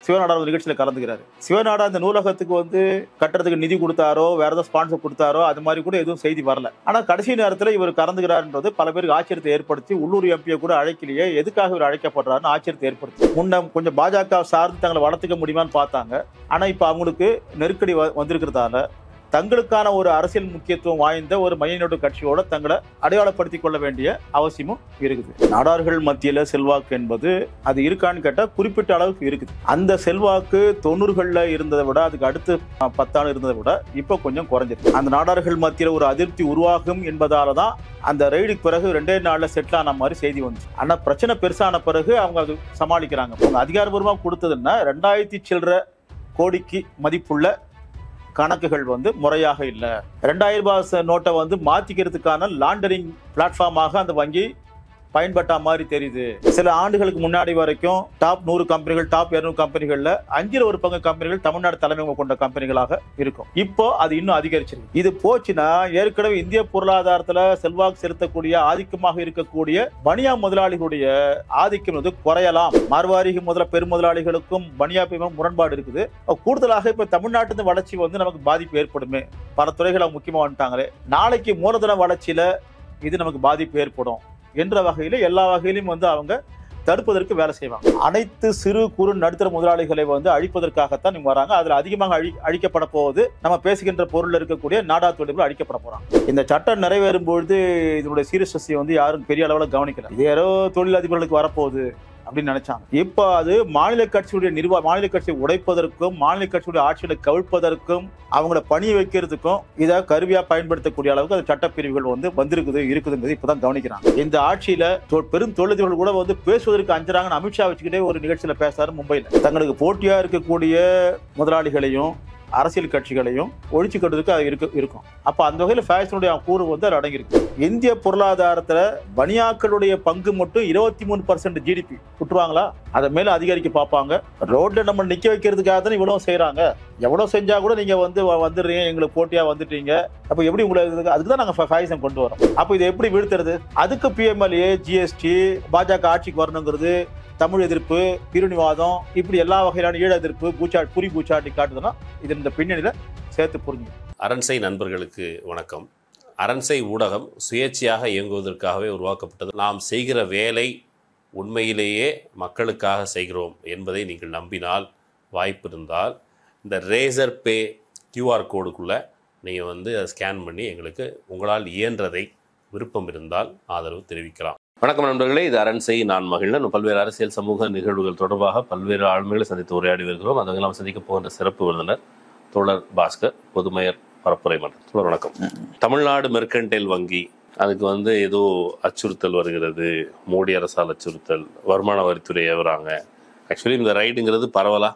சிவநாடார் அந்த நிகழ்ச்சியில் கலந்துக்கிறாரு சிவநாடா அந்த நூலகத்துக்கு வந்து கட்டுறதுக்கு நிதி கொடுத்தாரோ வேற ஏதாவது ஸ்பான்சர் கொடுத்தாரோ அது மாதிரி கூட எதுவும் செய்தி வரல ஆனா கடைசி நேரத்தில் இவர் கலந்துகிறாருன்றது பல பேருக்கு ஆச்சரியத்தை ஏற்படுத்தி உள்ளூர் எம்பியை கூட அழைக்கலையே எதுக்காக இவர் அழைக்கப்படுறாருன்னு ஆச்சரியத்தை ஏற்படுத்தி முன்ன கொஞ்சம் பாஜக சார்ந்து தங்களை வளர்த்துக்க முடியுமான்னு பார்த்தாங்க ஆனா இப்ப அவங்களுக்கு நெருக்கடி வ- வந்திருக்கிறதால தங்களுக்கான ஒரு அரசியல் முக்கியத்துவம் வாய்ந்த ஒரு மையநோட்டு கட்சியோட தங்களை அடையாளப்படுத்திக் கொள்ள வேண்டிய அவசியமும் இருக்குது நாடார்கள் மத்தியில செல்வாக்கு என்பது அது இருக்கான்னு கேட்டா குறிப்பிட்ட அளவுக்கு இருக்குது அந்த செல்வாக்கு தொண்ணூறுகள்ல இருந்ததை விட அதுக்கு அடுத்து அஹ், பத்தாண்டு இருந்ததை விட இப்போ கொஞ்சம் குறைஞ்சிருக்கு அந்த நாடார்கள் மத்தியில ஒரு அதிருப்தி உருவாகும் என்பதால தான் அந்த ரெய்டுக்கு பிறகு ரெண்டே நாள்ல செட்டில் ஆன மாதிரி செய்தி வந்துச்சு ஆனா பிரச்சனை பெருசான பிறகு அவங்க அது சமாளிக்கிறாங்க அவங்க அதிகாரபூர்வமா கொடுத்ததுன்னா ரெண்டாயிரத்தி சில்லற கோடிக்கு மதிப்புள்ள கணக்குகள் வந்து முறையாக இல்லை ரெண்டாயிரம் ரூபாய் ச- நோட்டை வந்து மாத்திக்கிறதுக்கான லாண்டரிங் பிளாட்ஃபார்மாக அந்த வங்கி பயன்பட்ட மாதிரி தெரியுது சில ஆண்டுகளுக்கு முன்னாடி வரைக்கும் டாப் நூறு கம்பெனிகள் டாப் இருநூறு கம்பெனிகள்ல அஞ்சில் ஒரு பங்கு கம்பெனிகள் தமிழ்நாடு தலைமை கொண்ட கம்பெனிகளாக இருக்கும் இப்போ அது இன்னும் அதிகரிச்சிருக்கு இது போச்சுன்னா ஏற்கனவே இந்திய பொருளாதாரத்துல செல்வாக்கு செலுத்தக்கூடிய ஆதிக்கமாக இருக்கக்கூடிய பனியா முதலாளிகளுடைய ஆதிக்கம் வந்து குறையலாம் மார்வாரி முதல பெரும் முதலாளிகளுக்கும் பனியா பிரிவும் முரண்பாடு இருக்குது கூடுதலாக இப்ப தமிழ்நாட்டு வளர்ச்சி வந்து நமக்கு பாதிப்பு ஏற்படுமே பல துறைகளை முக்கியமா வந்துட்டாங்களே நாளைக்கு மூலதன வளர்ச்சியில இது நமக்கு பாதிப்பு ஏற்படும் என்ற வகையில எல்லா வகையிலும் வந்து அவங்க தடுப்பதற்கு வேலை செய்வாங்க அனைத்து சிறு குறு நடுத்தர முதலாளிகளை வந்து அழிப்பதற்காகத்தான் இங்க வராங்க அதுல அதிகமாக அழி அழிக்கப்பட போவது நம்ம பேசுகின்ற பொருள் இருக்கக்கூடிய நாடா தொழில்கள் அழிக்கப்பட போறாங்க இந்த சட்டம் நிறைவேறும் பொழுது இதனுடைய சீரியஸ்னஸை வந்து யாரும் பெரிய அளவில் கவனிக்கல இது யாரோ தொழிலதிபர்களுக்கு வரப்போகுது அப்படின்னு நினைச்சாங்க இப்போ அது மாநில கட்சியுடைய நிர்வாக மாநில கட்சியை உடைப்பதற்கும் மாநில கட்சியுடைய ஆட்சியை கவிழ்ப்பதற்கும் அவங்கள பணி வைக்கிறதுக்கும் இதை கருவியா பயன்படுத்தக்கூடிய அளவுக்கு அந்த சட்டப்பிரிவுகள் வந்து வந்திருக்குது இருக்குதுங்கிறது இப்பதான் கவனிக்கிறாங்க இந்த ஆட்சியில தொ- பெரும் தொழிலதிபர்கள் கூட வந்து பேசுவதற்கு அஞ்சுறாங்கன்னு அமித்ஷா வச்சுக்கிட்டே ஒரு நிகழ்ச்சியில பேசுறாரு மும்பையில் தங்களுக்கு போட்டியா இருக்கக்கூடிய முதலாளிகளையும் அரசியல் கட்சிகளையும் ஒழிச்சு கட்டுறதுக்கு அது இருக்கு இருக்கும் அப்ப அந்த வகையில ஃபேஷனுடைய கூறு வந்து அது அடங்கியிருக்கு இந்திய பொருளாதாரத்துல பனியாக்களுடைய பங்கு மட்டும் இருபத்தி மூணு பர்சன்ட் ஜிடிபி விட்டுருவாங்களா அதை மேல அதிகரிக்க பார்ப்பாங்க ரோட்ல நம்ம நிக்க வைக்கிறதுக்காக தானே இவ்வளவு செய்யறாங்க எவ்வளவு செஞ்சா கூட நீங்க வந்து வ- வந்துடுறீங்க எங்களுக்கு போட்டியா வந்துட்டீங்க அப்ப எப்படி உங்களை இதுக்கு- அதுக்கு தான் நாங்க ஃபைசம் கொண்டு வரோம் அப்ப இதை எப்படி வீழ்த்துறது அதுக்கு பிஎம்எல்ஏ ஜிஎஸ்டி பாஜக ஆட்சிக்கு வரணுங்கிறது தமிழ் எதிர்ப்பு பிரிவினைவாதம் இப்படி எல்லா வகையிலான ஈழ எதிர்ப்பு பூச்சா புரி பூச்சாட்டி காட்டுதுன்னா இது இந்த பின்னணியில சேர்த்து புரிஞ்சு அரண்சை நண்பர்களுக்கு வணக்கம் அரண்சை ஊடகம் சுயேட்சையாக இயங்குவதற்காகவே உருவாக்கப்பட்டது நாம் செய்கிற வேலை உண்மையிலேயே மக்களுக்காக செய்கிறோம் என்பதை நீங்கள் நம்பினால் வாய்ப்பு இருந்தால் இந்த ரேசர் பே கியூஆர் கோடுக்குள்ளே நீங்கள் வந்து அதை ஸ்கேன் பண்ணி எங்களுக்கு உங்களால் இயன்றதை விருப்பம் இருந்தால் ஆதரவு தெரிவிக்கலாம் வணக்கம் நண்பர்களே இது அரண்சை நான் மகிழ்ந்தன் பல்வேறு அரசியல் சமூக நிகழ்வுகள் தொடர்பாக பல்வேறு ஆளுமைகளை சந்தித்து உரையாடி வருகிறோம் அதை நாம் சந்திக்க போகின்ற சிறப்பு விருந்தினர் தோழர் பாஸ்கர் பொதுமையர் பரப்புரை மன்றம் தோழர் வணக்கம் தமிழ்நாடு மெர்கன்டைல் வங்கி அதுக்கு வந்து ஏதோ அச்சுறுத்தல் வருகிறது மோடி அரசால் அச்சுறுத்தல் வருமான வரித்துறை ஏவுறாங்க ஆக்சுவலி இந்த ரைடுங்கிறது பரவலா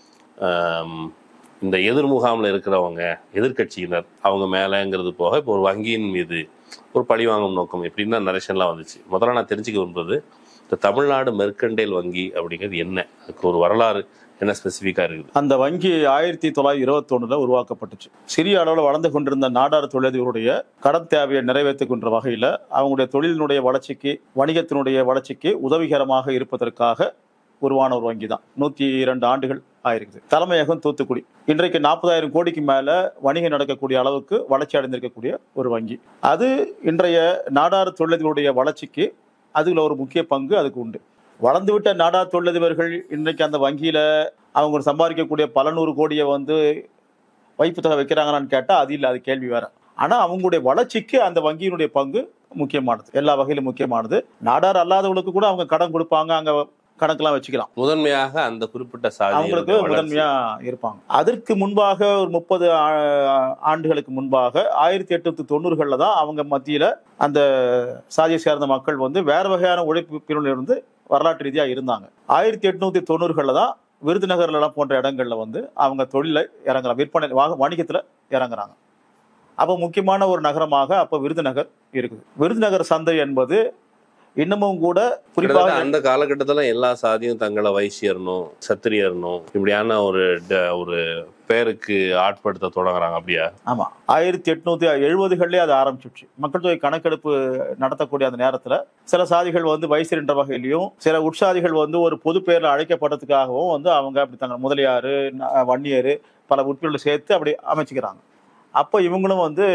ஆம், இந்த எதிர் முகாமில் இருக்கிறவங்க எதிர்க்கட்சியினர் அவங்க மேலேங்கிறது போக இப்போ ஒரு வங்கியின் மீது ஒரு பழி வாங்கும் நோக்கம் எப்படின்னா நரேஷன்லாம் வந்துச்சு முதல்ல நான் தெரிஞ்சுக்க விரும்புறது இந்த தமிழ்நாடு மெர்கன்டைல் வங்கி அப்படிங்கிறது என்ன அதுக்கு ஒரு வரலாறு என்ன ஸ்பெசிஃபிக்காக இருக்குது அந்த வங்கி ஆயிரத்தி தொள்ளாயிரத்தி இருபத்தொன்னுல உருவாக்கப்பட்டுச்சு சிறிய அளவில் வளர்ந்து கொண்டிருந்த நாடார் தொழிலதிபருடைய கடன் தேவையை நிறைவேற்றுகின்ற வகையில் அவங்களுடைய தொழிலினுடைய வளர்ச்சிக்கு வணிகத்தினுடைய வளர்ச்சிக்கு உதவிகரமாக இருப்பதற்காக உருவான ஒரு வங்கி தான் நூற்றி இரண்டு ஆண்டுகள் ஆயிருக்குது தலைமையகம் தூத்துக்குடி இன்றைக்கு நாற்பதாயிரம் கோடிக்கு மேல வணிகம் நடக்கக்கூடிய அளவுக்கு வளர்ச்சி அடைந்திருக்கக்கூடிய ஒரு வங்கி அது இன்றைய நாடார் தொழிலதிபருடைய வளர்ச்சிக்கு அதுல ஒரு முக்கிய பங்கு அதுக்கு உண்டு வளர்ந்துவிட்ட நாடார் தொழிலதிபர்கள் இன்றைக்கு அந்த வங்கியில அவங்க சம்பாதிக்கக்கூடிய பல நூறு கோடியை வந்து வைப்பு தொகை வைக்கிறாங்களான்னு கேட்டால் அது இல்லை அது கேள்வி வேற ஆனா அவங்களுடைய வளர்ச்சிக்கு அந்த வங்கியினுடைய பங்கு முக்கியமானது எல்லா வகையிலும் முக்கியமானது நாடார் அல்லாதவங்களுக்கு கூட அவங்க கடன் கொடுப்பாங்க அங்க கணக்கெல்லாம் வச்சுக்கலாம் முதன்மையாக அந்த குறிப்பிட்ட அவங்களுக்கு சாதி முதன்மையா இருப்பாங்க அதற்கு முன்பாக ஒரு முப்பது ஆண்டுகளுக்கு முன்பாக ஆயிரத்தி எட்நூத்தி தொண்ணூறுகள்ல தான் அவங்க மத்தியில அந்த சாதியை சேர்ந்த மக்கள் வந்து வேற வகையான உழைப்பு பிரிவில் இருந்து வரலாற்று ரீதியா இருந்தாங்க ஆயிரத்தி எட்நூத்தி தொண்ணூறுகள்ல தான் விருதுநகர்ல எல்லாம் போன்ற இடங்கள்ல வந்து அவங்க தொழில இறங்குறாங்க விற்பனை வாக- வணிகத்துல இறங்குறாங்க அப்போ முக்கியமான ஒரு நகரமாக அப்போ விருதுநகர் இருக்குது விருதுநகர் சந்தை என்பது இன்னமும் கூட கிட்டத்தட்ட குறிப்பாக அந்த காலகட்டத்துல எல்லா சாதியும் தங்களை வைசியர்னும் சத்திரியர்னும் இப்படியான ஒரு ட- ஒரு பேருக்கு ஆட்படுத்த தொடங்குறாங்க அப்படியா ஆமா ஆயிரத்தி எட்நூத்தி எழுபதுகள்லயே அது ஆரம்பிச்சிடுச்சு மக்கள் தொகை கணக்கெடுப்பு நடத்தக்கூடிய அந்த நேரத்துல சில சாதிகள் வந்து வைசியர் என்ற வகையிலையும் சில உட்சாதிகள் வந்து ஒரு பொது பெயர்ல அழைக்கப்பட்டதுக்காகவும் வந்து அவங்க அப்படி தங்க முதலியாரு ந- வன்னியர் பல உட்பிரிவுகளை சேர்த்து அப்படி அமைச்சுக்கிறாங்க அப்போ இவங்களும் வந்து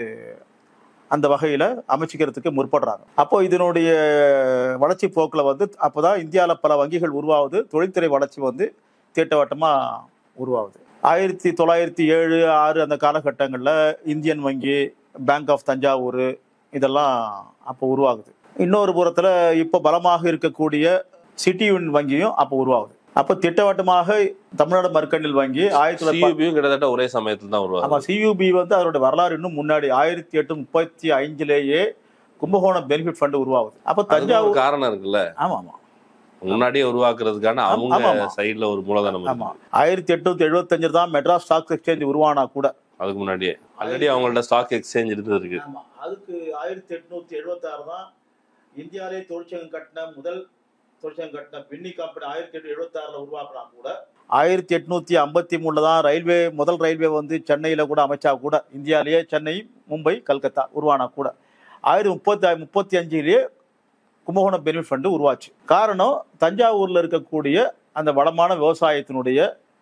அந்த வகையில அமைச்சிக்கிறதுக்கு முற்படுறாங்க அப்போ இதனுடைய வளர்ச்சி போக்குல வந்து அப்போதான் இந்தியாவில் பல வங்கிகள் உருவாகுது தொழில்துறை வளர்ச்சி வந்து திட்டவட்டமா உருவாகுது ஆயிரத்தி தொள்ளாயிரத்தி ஏழு ஆறு அந்த காலகட்டங்களில் இந்தியன் வங்கி பேங்க் ஆஃப் தஞ்சாவூர் இதெல்லாம் அப்போ உருவாகுது இன்னொரு புறத்தில் இப்போ பலமாக இருக்கக்கூடிய சிட்டி யூனியன் வங்கியும் அப்போ உருவாகுது அப்போ திட்டவட்டமாக தமிழ்நாடு மர்க்கண்டில் வங்கி ஆயிரத்தி தொள்ளாயிரத்தி சியூபியும் கிட்டத்தட்ட ஒரே சமயத்துல தான் உருவாங்க ஆமா சியூபி வந்து அதோட வரலாறு இன்னும் முன்னாடி ஆயிரத்தி எட்டு முப்பத்தி ஐந்துலேயே கும்பகோணம் பெனிஃபிட் ஃபண்ட் உருவாகுது அப்போ அதுக்கு ஒரு தஞ்சாவூர் காரணம் இருக்குல்ல ஆமா ஆமா முன்னாடியே உருவாக்குறதுக்கான ஆமா, அவங்க ஆமா. சைடுல ஒரு மூலதனம் ஆமா இருக்கு. ஆயிரத்தி எட்நூத்தி எழுபத்தஞ்சு தான் மெட்ராஸ் ஸ்டாக் எக்ஸ்சேஞ்ச் உருவானா கூட அதுக்கு முன்னாடியே ஆல்ரெடி அவங்கள்ட்ட ஸ்டாக் எக்ஸ்சேஞ்ச் இருந்திருக்கு ஆமா அதுக்கு ஆயிரத்தி எட்நூத்தி எழுபத்தி ஆறு தான் இந்தியாவிலே தொழிற்சங்கம் கட்டின முதல் தொழிற்சங்கம் கட்டின பின்னி கம்பெனி ஆயிரத்தி எட்நூத்தி எழுபத்தி ஆறுல உருவாக்கினா கூட ஆயிரத்தி எட்நூத்தி ஐம்பத்தி மூணுல தான் ரயில்வே முதல் ரயில்வே வந்து சென்னையில கூட அமைச்சா கூட இந்தியாவிலேயே சென்னை மும்பை கல்கத்தா உருவானா கூட ஆயிரத்தி முப்பத்தி முப்பத்தி அஞ்சுலேயே கும்பகோணம் பெனிஃபிட் ஃபண்டு உருவாச்சு காரணம் தஞ்சாவூர்ல இருக்கக்கூடிய அந்த வளமான விவசாயத்தினுடைய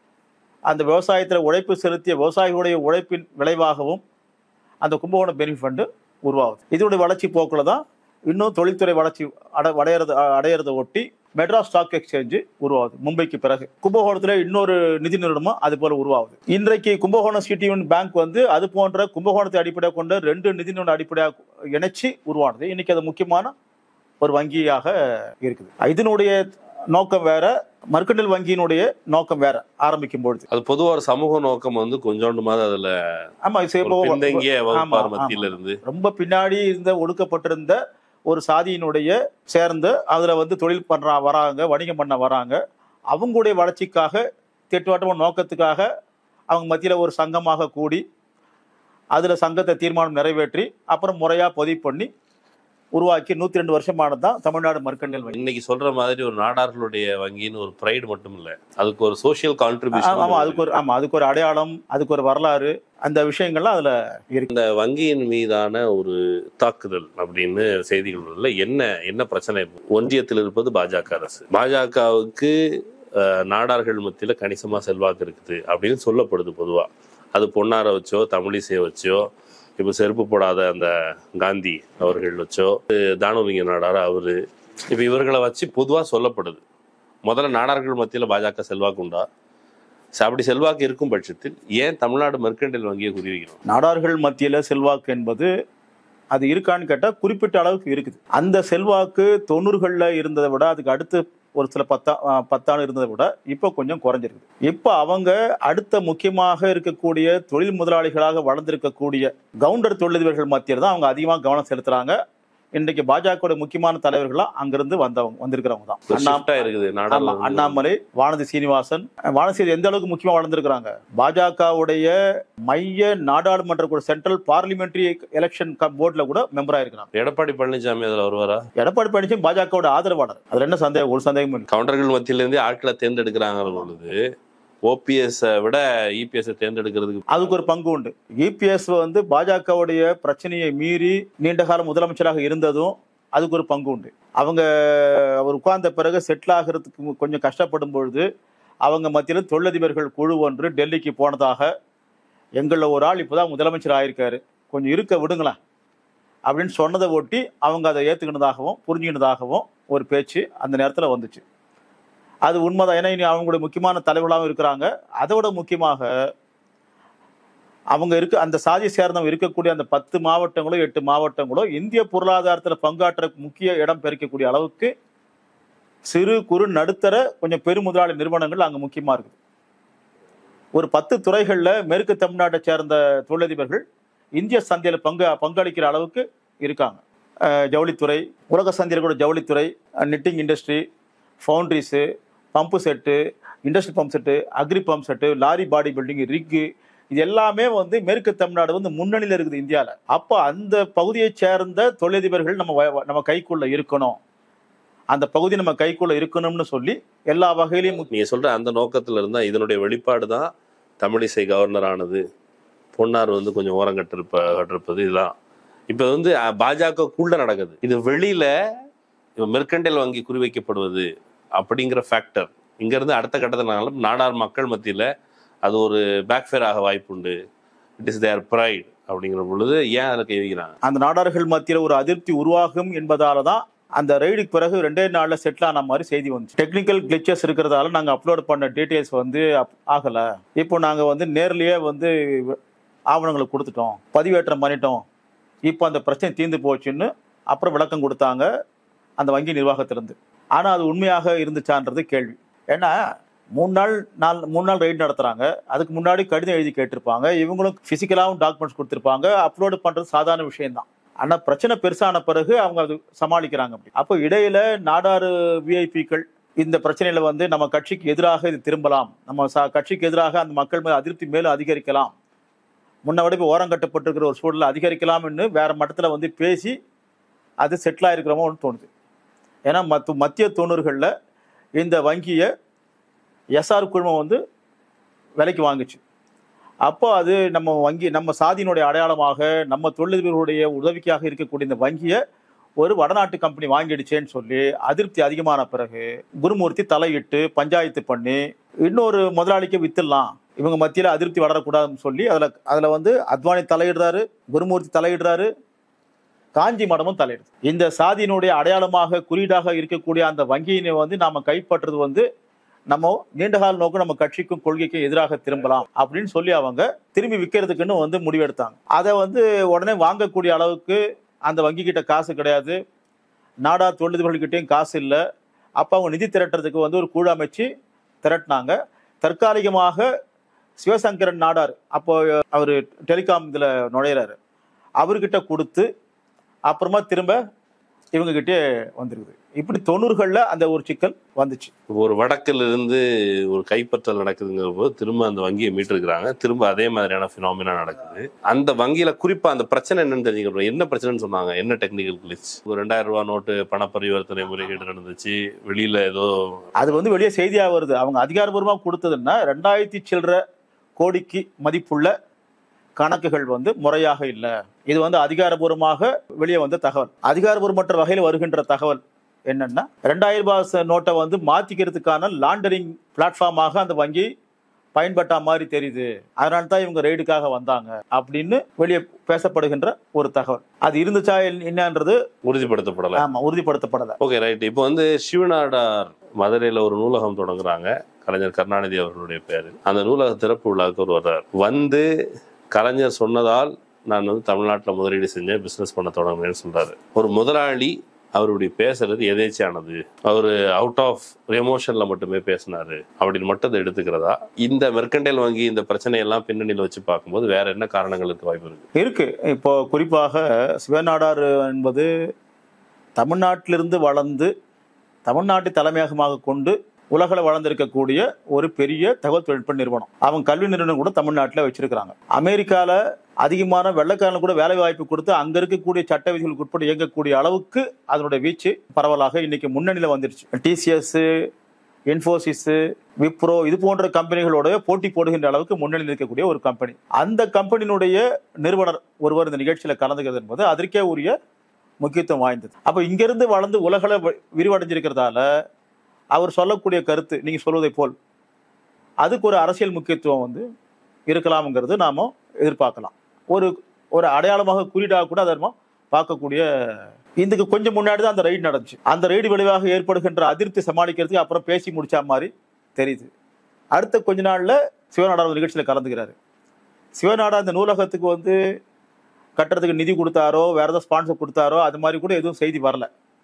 அந்த விவசாயத்தில் உழைப்பு செலுத்திய விவசாயிகளுடைய உழைப்பின் விளைவாகவும் அந்த கும்பகோணம் பெனிஃபிட் ஃபண்டு உருவாகுது இதனுடைய வளர்ச்சி போக்கில் தான் இன்னும் தொழில்துறை வளர்ச்சி அட அடையிறது அடையிறதை ஒட்டி மெட்ராஸ் ஸ்டாக் எக்ஸ்சேஞ்சு உருவாகுது மும்பைக்கு பிறகு கும்பகோணத்தில் இன்னொரு நிதி நிறுவனமும் அது போல உருவாகுது இன்றைக்கு கும்பகோணம் சிட்டி யூனியன் பேங்க் வந்து அது போன்ற கும்பகோணத்தை அடிப்படையாக கொண்ட ரெண்டு நிதி நிறுவனம் அடிப்படையாக இணைச்சு உருவானது இன்னைக்கு அது முக்கியமான ஒரு வங்கியாக இருக்குது இதனுடைய நோக்கம் வேற மர்க்கண்டல் வங்கியினுடைய நோக்கம் வேற ஆரம்பிக்கும் பொழுது அது பொதுவா ஒரு சமூக நோக்கம் வந்து கொஞ்சோண்டு மாதிரி அதுல ஆமா இது ஒரு இப்போ பின்தங்கிய ஆமா, வகுப்பார் ஆமா. மத்தியில இருந்து ரொம்ப பின்னாடி இருந்த ஒடுக்கப்பட்டிருந்த ஒரு சாதியினுடைய சேர்ந்து அதுல வந்து தொழில் பண்ற வராங்க வணிகம் பண்ண வராங்க அவங்களுடைய வளர்ச்சிக்காக திட்டவட்டமான நோக்கத்துக்காக அவங்க மத்தியில ஒரு சங்கமாக கூடி அதுல சங்கத்தை தீர்மானம் நிறைவேற்றி அப்புறம் முறையா பதிவு பண்ணி உருவாக்கி நூத்தி ரெண்டு வருஷமானது தான் தமிழ்நாடு மர்க்கண்டல் வங்கி இன்னைக்கு சொல்ற மாதிரி ஒரு நாடார்களுடைய வங்கின்னு ஒரு ப்ரைடு மட்டும் இல்ல அதுக்கு ஒரு சோஷியல் ஆமா கான்ட்ரிபியூஷன் அதுக்கு ஒரு ஆமா அதுக்கு ஒரு அடையாளம் அதுக்கு ஒரு வரலாறு அந்த விஷயங்கள்லாம் அதுல இருக்கு இந்த வங்கியின் மீதான ஒரு தாக்குதல் அப்படின்னு செய்திகள் வருதுல என்ன என்ன பிரச்சனை ஒன்றியத்தில் இருப்பது பாஜக அரசு பாஜகவுக்கு நாடார்கள் மத்தியில கணிசமா செல்வாக்கு இருக்குது அப்படின்னு சொல்லப்படுது பொதுவா அது பொன்னாரை வச்சோ தமிழிசையை வச்சோ இப்போ செருப்பு போடாத அந்த காந்தி அவர்கள் வச்சோ தானுலிங்க நாடார் அவரு இப்போ இவர்களை வச்சு பொதுவா சொல்லப்படுது முதல்ல நாடார்கள் மத்தியில பாஜக செல்வாக்கு உண்டா ச- அப்படி செல்வாக்கு இருக்கும் பட்சத்தில் ஏன் தமிழ்நாடு மெர்கண்டைல் வங்கியை குறி வைக்கணும் நாடார்கள் மத்தியில செல்வாக்கு என்பது அது இருக்கான்னு கேட்டா குறிப்பிட்ட அளவுக்கு இருக்குது அந்த செல்வாக்கு தொண்ணூறுகள்ல இருந்ததை விட அதுக்கு அடுத்து ஒரு சில பத்தா அஹ் பத்தாண்டு இருந்ததை விட இப்போ கொஞ்சம் குறைஞ்சிருக்கு இப்போ அவங்க அடுத்த முக்கியமாக இருக்கக்கூடிய தொழில் முதலாளிகளாக வளர்ந்திருக்கக்கூடிய கவுண்டர் தொழிலதிபர்கள் மத்தியில் தான் அவங்க அதிகமாக கவனம் செலுத்துறாங்க இன்றைக்கு பாஜக முக்கியமான தலைவர்கள்லாம் அங்கிருந்து வந்தவங்க வந்திருக்கிறவங்க தான் ஒரு அண்ணா shift ஆயிருக்குது ஆமா நாடாளு அண்ணாமலை வானதி சீனிவாசன் வானதி எந்த அளவுக்கு முக்கியமா வளர்ந்துருக்காங்க பாஜகவுடைய மைய நாடாளுமன்ற கூட சென்ட்ரல் பார்லிமெண்டரி எலெக்ஷன் போர்டுல கூட மெம்பரா இருக்கிறாங்க எடப்பாடி பழனிசாமி அதுல வருவாரா எடப்பாடி பழனிசாமி பாஜகவோட ஆதரவாளர் அதுல என்ன சந்தேகம் ஒரு சந்தேகமும் இல்லை கவுண்டர்கள் மத்தியில இருந்து ஆட்களை தேர்ந்தெடுக்கிறாங்க பொழுது ஓபிஎஸ் விட இபிஎஸ் தேர்ந்தெடுக்கிறதுக்கு அதுக்கு ஒரு பங்கு உண்டு இபிஎஸ் வந்து பாஜகவுடைய பிரச்சனையை மீறி நீண்ட காலம் முதலமைச்சராக இருந்ததும் அதுக்கு ஒரு பங்கு உண்டு அவங்க அவர் உட்கார்ந்த பிறகு செட்டில் ஆகிறதுக்கு கொஞ்சம் கஷ்டப்படும் பொழுது அவங்க மத்தியில் தொழிலதிபர்கள் குழு ஒன்று டெல்லிக்கு போனதாக எங்களில் ஒரு ஆள் இப்போதான் முதலமைச்சர் ஆயிருக்காரு கொஞ்சம் இருக்க விடுங்களேன் அப்படின்னு சொன்னதை ஒட்டி அவங்க அதை ஏற்றுக்கினதாகவும் புரிஞ்சுக்கினதாகவும் ஒரு பேச்சு அந்த நேரத்தில் வந்துச்சு அது உண்மைதான் ஏன்னா இனி அவங்களுடைய முக்கியமான தலைவர்களாகவும் இருக்கிறாங்க அதை விட முக்கியமாக அவங்க இருக்க அந்த சாதி சேர்ந்தவங்க இருக்கக்கூடிய அந்த பத்து மாவட்டங்களோ எட்டு மாவட்டங்களோ இந்திய பொருளாதாரத்தில் பங்காற்ற முக்கிய இடம் பெருக்கக்கூடிய அளவுக்கு சிறு குறு நடுத்தர கொஞ்சம் பெருமுதலாளி நிறுவனங்கள் அங்கே முக்கியமா இருக்குது ஒரு பத்து துறைகளில் மேற்கு தமிழ்நாட்டை சேர்ந்த தொழிலதிபர்கள் இந்திய சந்தையில் பங்கு பங்களிக்கிற அளவுக்கு இருக்காங்க அஹ் ஜவுளித்துறை உலக சந்தையில் கூட ஜவுளித்துறை knitting industry foundries pump set industry pump set agri pump set lorry body building rig இது எல்லாமே வந்து மேற்கு தமிழ்நாடு வந்து முன்னணியில் இருக்குது இந்தியாவில் அப்போ அந்த பகுதியைச் சேர்ந்த தொழிலதிபர்கள் நம்ம வ- நம்ம கைக்குள்ள இருக்கணும் அந்த பகுதி நம்ம கைக்குள்ள இருக்கணும்னு சொல்லி எல்லா வகையிலையும் நீங்க சொல்ற அந்த நோக்கத்துல இருந்தா இதனுடைய வெளிப்பாடு தான் தமிழிசை கவர்னர் ஆனது பொன்னார் வந்து கொஞ்சம் ஓரம் கட்டிருப்ப கட்டிருப்பது இதெல்லாம் இப்ப வந்து அஹ், பாஜகக்குள்ள நடக்குது இது வெளியில மெர்கண்டைல் வங்கி குறிவைக்கப்படுவது அப்படிங்கிற ஃபேக்டர் இங்க இருந்து அடுத்த கட்டத்தில் நாடார் மக்கள் மத்தியில அது ஒரு பேக்ஃபேர் ஆக வாய்ப்புண்டு இட் இஸ் தேர் ப்ரைட் அப்படிங்கிற பொழுது ஏன் அதில் கை வைக்கிறாங்க அந்த நாடார்கள் மத்தியில் ஒரு அதிருப்தி உருவாகும் என்பதால தான் அந்த ரெய்டுக்கு பிறகு ரெண்டே நாள்ல செட்டில் ஆன மாதிரி செய்தி வந்துச்சு டெக்னிக்கல் கிளிச்சஸ் இருக்கிறதால நாங்க அப்லோட் பண்ண டீடைல்ஸ் வந்து அப்- ஆகல இப்போ நாங்க வந்து நேர்லயே வந்து ஆவணங்களை கொடுத்துட்டோம் பதிவேற்றம் பண்ணிட்டோம் இப்போ அந்த பிரச்சனை தீர்ந்து போச்சுன்னு அப்புறம் விளக்கம் கொடுத்தாங்க அந்த வங்கி நிர்வாகத்திலிருந்து ஆனா அது உண்மையாக இருந்துச்சான்றது கேள்வி ஏன்னா மூணு நாள் நாள் மூணு நாள் ரைடு நடத்துறாங்க அதுக்கு முன்னாடி கடிதம் எழுதி கேட்டிருப்பாங்க இவங்களும் பிசிக்கலாகவும் டாக்குமெண்ட்ஸ் கொடுத்திருப்பாங்க அப்லோடு பண்றது சாதாரண விஷயம்தான் ஆனா பிரச்சனை பெருசான பிறகு அவங்க அது சமாளிக்கிறாங்க அப்படி அப்போ இடையில நாடாறு விஐபிக்கள் இந்த பிரச்சனையில வந்து நம்ம கட்சிக்கு எதிராக இது திரும்பலாம் நம்ம ச- கட்சிக்கு எதிராக அந்த மக்கள் மேல் அதிருப்தி மேலும் அதிகரிக்கலாம் முன்ன விட இப்போ ஓரம் கட்டப்பட்டிருக்கிற ஒரு சூழலை அதிகரிக்கலாம்னு வேற மட்டத்தில் வந்து பேசி அது செட்டில் ஆயிருக்கிறோமோன்னு தோணுது ஏன்னா மத்த மத்திய தொண்ணூறுகளில் இந்த வங்கியை எஸ்ஆர் குழுமம் வந்து விலைக்கு வாங்குச்சு அப்போ அது நம்ம வங்கி நம்ம சாதியினுடைய அடையாளமாக நம்ம தொழிலதிபர்களுடைய உதவிக்காக இருக்கக்கூடிய இந்த வங்கியை ஒரு வடநாட்டு கம்பெனி வாங்கிடுச்சேன்னு சொல்லி அதிருப்தி அதிகமான பிறகு குருமூர்த்தி தலையிட்டு பஞ்சாயத்து பண்ணி இன்னொரு முதலாளிக்கு வித்துடலாம் இவங்க மத்தியில் அதிருப்தி வளரக்கூடாதுன்னு சொல்லி அதில் அதில் வந்து அத்வானி தலையிடுறாரு குருமூர்த்தி தலையிடுறாரு காஞ்சி மடமும் தலையிடுது இந்த சாதியினுடைய அடையாளமாக குறியீடாக இருக்கக்கூடிய அந்த வங்கியினை வந்து நாம கைப்பற்றுறது வந்து நம்ம நீண்டகால நோக்கு நம்ம கட்சிக்கும் கொள்கைக்கும் எதிராக திரும்பலாம் அப்படின்னு சொல்லி அவங்க திரும்பி விற்கிறதுக்குன்னு வந்து முடிவெடுத்தாங்க அதை வந்து உடனே வாங்கக்கூடிய அளவுக்கு அந்த வங்கி கிட்ட காசு கிடையாது நாடா தொழிலதிபர்கள்கிட்டயும் காசு இல்லை அப்போ அவங்க நிதி திரட்டுறதுக்கு வந்து ஒரு குழு அமைச்சு திரட்டினாங்க தற்காலிகமாக சிவசங்கரன் நாடார் அப்போ அவர் டெலிகாம் இதில் நுழையிறாரு அவர்கிட்ட கொடுத்து அப்புறமா திரும்ப இவங்க கிட்டே வந்துருக்குது இப்படி தொண்ணூறுகளில் அந்த ஒரு சிக்கல் வந்துச்சு இப்போ ஒரு வடக்குல இருந்து ஒரு கைப்பற்றல் நடக்குதுங்கிற போது திரும்ப அந்த வங்கியை மீட்டிருக்கிறாங்க திரும்ப அதே மாதிரியான ஃபினாமினா நடக்குது அந்த வங்கியில குறிப்பா அந்த பிரச்சனை என்னன்னு தெரிஞ்சுக்கிறோம் என்ன பிரச்சனைன்னு சொன்னாங்க என்ன டெக்னிக்கல் கிளிச் ஒரு ரெண்டாயிரம் ரூபாய் நோட்டு பண பரிவர்த்தனை முறைகேடு நடந்துச்சு வெளியில ஏதோ அது வந்து வெளியே செய்தியாக வருது அவங்க அதிகாரப்பூர்வமாக கொடுத்ததுன்னா ரெண்டாயிரத்தி சில்லற கோடிக்கு மதிப்புள்ள கணக்குகள் வந்து முறையாக இல்லை இது வந்து அதிகாரபூர்வமாக வெளியே வந்த தகவல் அதிகாரபூர்வமற்ற வகையில் வருகின்ற தகவல் என்னன்னா ரெண்டாயிரம் ரூபாய் ச- நோட்டை வந்து மாத்திக்கிறதுக்கான லாண்டரிங் பிளாட்ஃபார்மாக அந்த வங்கி பயன்பட்ட மாதிரி தெரியுது அதனால தான் இவங்க ரெய்டுக்காக வந்தாங்க அப்படின்னு வெளியே பேசப்படுகின்ற ஒரு தகவல் அது இருந்துச்சா என்னன்றது உறுதிப்படுத்தப்படல ஆமா உறுதிப்படுத்தப்படலை ஓகே ரைட் இப்போ வந்து சிவநாடார் மதுரையில ஒரு நூலகம் தொடங்குறாங்க கலைஞர் கருணாநிதி அவர்களுடைய பேரு அந்த நூலக திறப்பு விழாவுக்கு அவர் வர்றார் வந்து கலைஞர் சொன்னதால் நான் வந்து தமிழ்நாட்டில் முதலீடு செஞ்சேன் பிசினஸ் பண்ண தொடங்கினேன்னு சொல்றாரு ஒரு முதலாளி அவருடைய பேசுறது எதேச்சியானது அவர் அவுட் ஆஃப் எமோஷன்ல மட்டுமே பேசினாரு அப்படின்னு மட்டும் அதை எடுத்துக்கிறதா இந்த மெர்கண்டைல் வங்கி இந்த பிரச்சனையெல்லாம் பின்னணியில் வச்சு பார்க்கும்போது வேற என்ன காரணங்களுக்கு வாய்ப்பு இருக்கு இருக்கு இப்போ குறிப்பாக சிவநாடார் என்பது தமிழ்நாட்டிலிருந்து வளர்ந்து தமிழ்நாட்டை தலைமையகமாக கொண்டு உலகில் வளர்ந்திருக்கக்கூடிய ஒரு பெரிய தகவல் தொழில்நுட்ப நிறுவனம் அவங்க கல்வி நிறுவனம் கூட தமிழ்நாட்டில் வச்சிருக்கிறாங்க அமெரிக்கால அதிகமான வெள்ளைக்காரன் கூட வேலை வாய்ப்பு கொடுத்து அங்க இருக்கக்கூடிய சட்ட விதிகளுக்கு உட்பட்டு இயங்கக்கூடிய அளவுக்கு அதனுடைய வீச்சு பரவலாக இன்னைக்கு முன்னணியில் வந்துருச்சு டிசிஎஸ் இன்ஃபோசிஸ் விப்ரோ இது போன்ற கம்பெனிகளோட போட்டி போடுகின்ற அளவுக்கு முன்னணியில் இருக்கக்கூடிய ஒரு கம்பெனி அந்த கம்பெனியினுடைய நிறுவனர் ஒருவர் இந்த நிகழ்ச்சியில கலந்துக்கிறது என்பது அதற்கே உரிய முக்கியத்துவம் வாய்ந்தது அப்போ இங்கிருந்து வளர்ந்து உலகள விரிவடைஞ்சிருக்கிறதால அவர் சொல்லக்கூடிய கருத்து நீங்க சொல்வதை போல் அதுக்கு ஒரு அரசியல் முக்கியத்துவம் வந்து இருக்கலாம்ங்கிறது நாம எதிர்பார்க்கலாம் ஒரு ஒரு அடையாளமாக குறியீடாக கூட அதை நம்ம பார்க்கக்கூடிய இதுக்கு கொஞ்சம் முன்னாடி தான் அந்த ரைடு நடந்துச்சு அந்த ரைடு விளைவாக ஏற்படுகின்ற அதிருப்தி சமாளிக்கிறதுக்கு அப்புறம் பேசி முடிச்ச மாதிரி தெரியுது அடுத்த கொஞ்ச நாள்ல சிவநாடா ஒரு நிகழ்ச்சியில கலந்துக்கிறாரு சிவநாடா அந்த நூலகத்துக்கு வந்து கட்டுறதுக்கு நிதி கொடுத்தாரோ வேற ஏதாவது ஸ்பான்சர் கொடுத்தாரோ அது மாதிரி கூட எதுவும் செய்தி வரல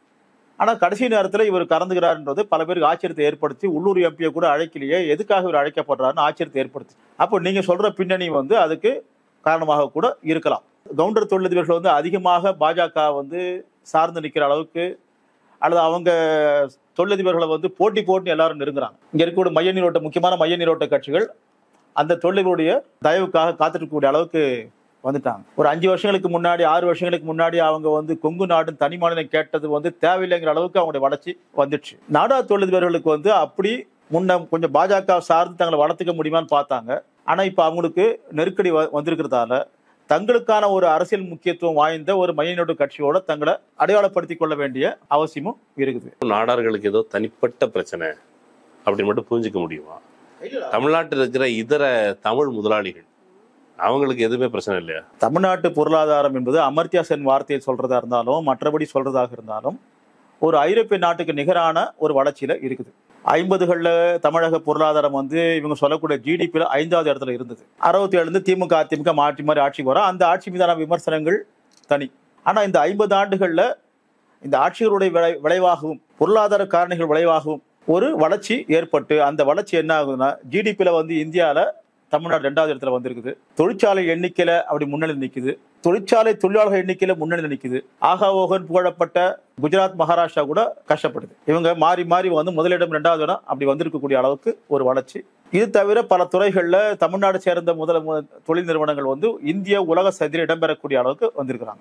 ஆனா கடைசி நேரத்துல இவர் கலந்துக்கிறாருன்றது பல பேருக்கு ஆச்சரியத்தை ஏற்படுத்தி உள்ளூர் எம்பியை கூட அழைக்கலையே எதுக்காக இவர் அழைக்கப்படுறாருன்னு ஆச்சரியத்தை ஏற்படுத்தி அப்போ நீங்க சொல்ற பின்னணி வந்து அதுக்கு காரணமாக கூட இருக்கலாம் கவுண்டர் தொழிலதிபர்கள் வந்து அதிகமாக பாஜக வந்து சார்ந்து நிற்கிற அளவுக்கு அல்லது அவங்க தொழிலதிபர்களை வந்து போட்டி போட்டு எல்லாரும் நெருங்குறாங்க இங்க இருக்கக்கூடிய மைய நீரோட்ட முக்கியமான மைய நீரோட்ட கட்சிகள் அந்த தொழிலதிபருடைய தயவுக்காக காத்திருக்கக்கூடிய அளவுக்கு வந்துட்டாங்க ஒரு அஞ்சு வருஷங்களுக்கு முன்னாடி ஆறு வருஷங்களுக்கு முன்னாடி அவங்க வந்து கொங்கு நாடு தனி மாநிலம் கேட்டது வந்து தேவையில்லைங்கிற அளவுக்கு அவங்களுடைய வளர்ச்சி வந்துடுச்சு நாடா தொழிலதிபர்களுக்கு வந்து அப்படி முன்ன கொஞ்சம் பாஜக சார்ந்து தங்களை வளர்த்துக்க முடியுமான்னு பார்த்தாங்க ஆனா இப்ப அவங்களுக்கு நெருக்கடி வ- வந்திருக்கிறதால தங்களுக்கான ஒரு அரசியல் முக்கியத்துவம் வாய்ந்த ஒரு மையநோட்டு கட்சியோட தங்களை அடையாளப்படுத்திக் கொள்ள வேண்டிய அவசியமும் இருக்குது நாடார்களுக்கு ஏதோ தனிப்பட்ட பிரச்சனை அப்படின்னு மட்டும் புரிஞ்சுக்க முடியுமா தமிழ்நாட்டில் இருக்கிற இதர தமிழ் முதலாளிகள் அவங்களுக்கு எதுவுமே பிரச்சனை இல்லையா தமிழ்நாட்டு பொருளாதாரம் என்பது அமர்த்தியா சென் வார்த்தையை சொல்றதா இருந்தாலும் மற்றபடி சொல்றதாக இருந்தாலும் ஒரு ஐரோப்பிய நாட்டுக்கு நிகரான ஒரு வளர்ச்சியில இருக்குது ஐம்பதுகளில் தமிழக பொருளாதாரம் வந்து இவங்க சொல்லக்கூடிய ஜிடிபியில் ஐந்தாவது இடத்துல இருந்தது அறுபத்தி ஏழுல திமுக அதிமுக மாற்றி மாறி ஆட்சிக்கு வரும் அந்த ஆட்சி மீதான விமர்சனங்கள் தனி ஆனா இந்த ஐம்பது ஆண்டுகள்ல இந்த ஆட்சிகளுடைய விளை விளைவாகவும் பொருளாதார காரணிகள் விளைவாகவும் ஒரு வளர்ச்சி ஏற்பட்டு அந்த வளர்ச்சி என்ன ஆகுதுன்னா ஜிடிபியில் வந்து இந்தியாவில் தமிழ்நாடு ரெண்டாவது இடத்துல வந்திருக்குது தொழிற்சாலை எண்ணிக்கையில அப்படி முன்னணி நிற்குது தொழிற்சாலை தொழிலாளர்கள் எண்ணிக்கையில முன்னணி நிற்குது ஆகா ஓகன் புகழப்பட்ட குஜராத் மகாராஷ்டிரா கூட கஷ்டப்படுது இவங்க மாறி மாறி வந்து முதலிடம் ரெண்டாவது இடம் அப்படி வந்திருக்கக்கூடிய அளவுக்கு ஒரு வளர்ச்சி இது தவிர பல துறைகள்ல தமிழ்நாடு சேர்ந்த முதல மு- தொழில் நிறுவனங்கள் வந்து இந்திய உலக சதியில் இடம்பெறக்கூடிய அளவுக்கு வந்திருக்கிறாங்க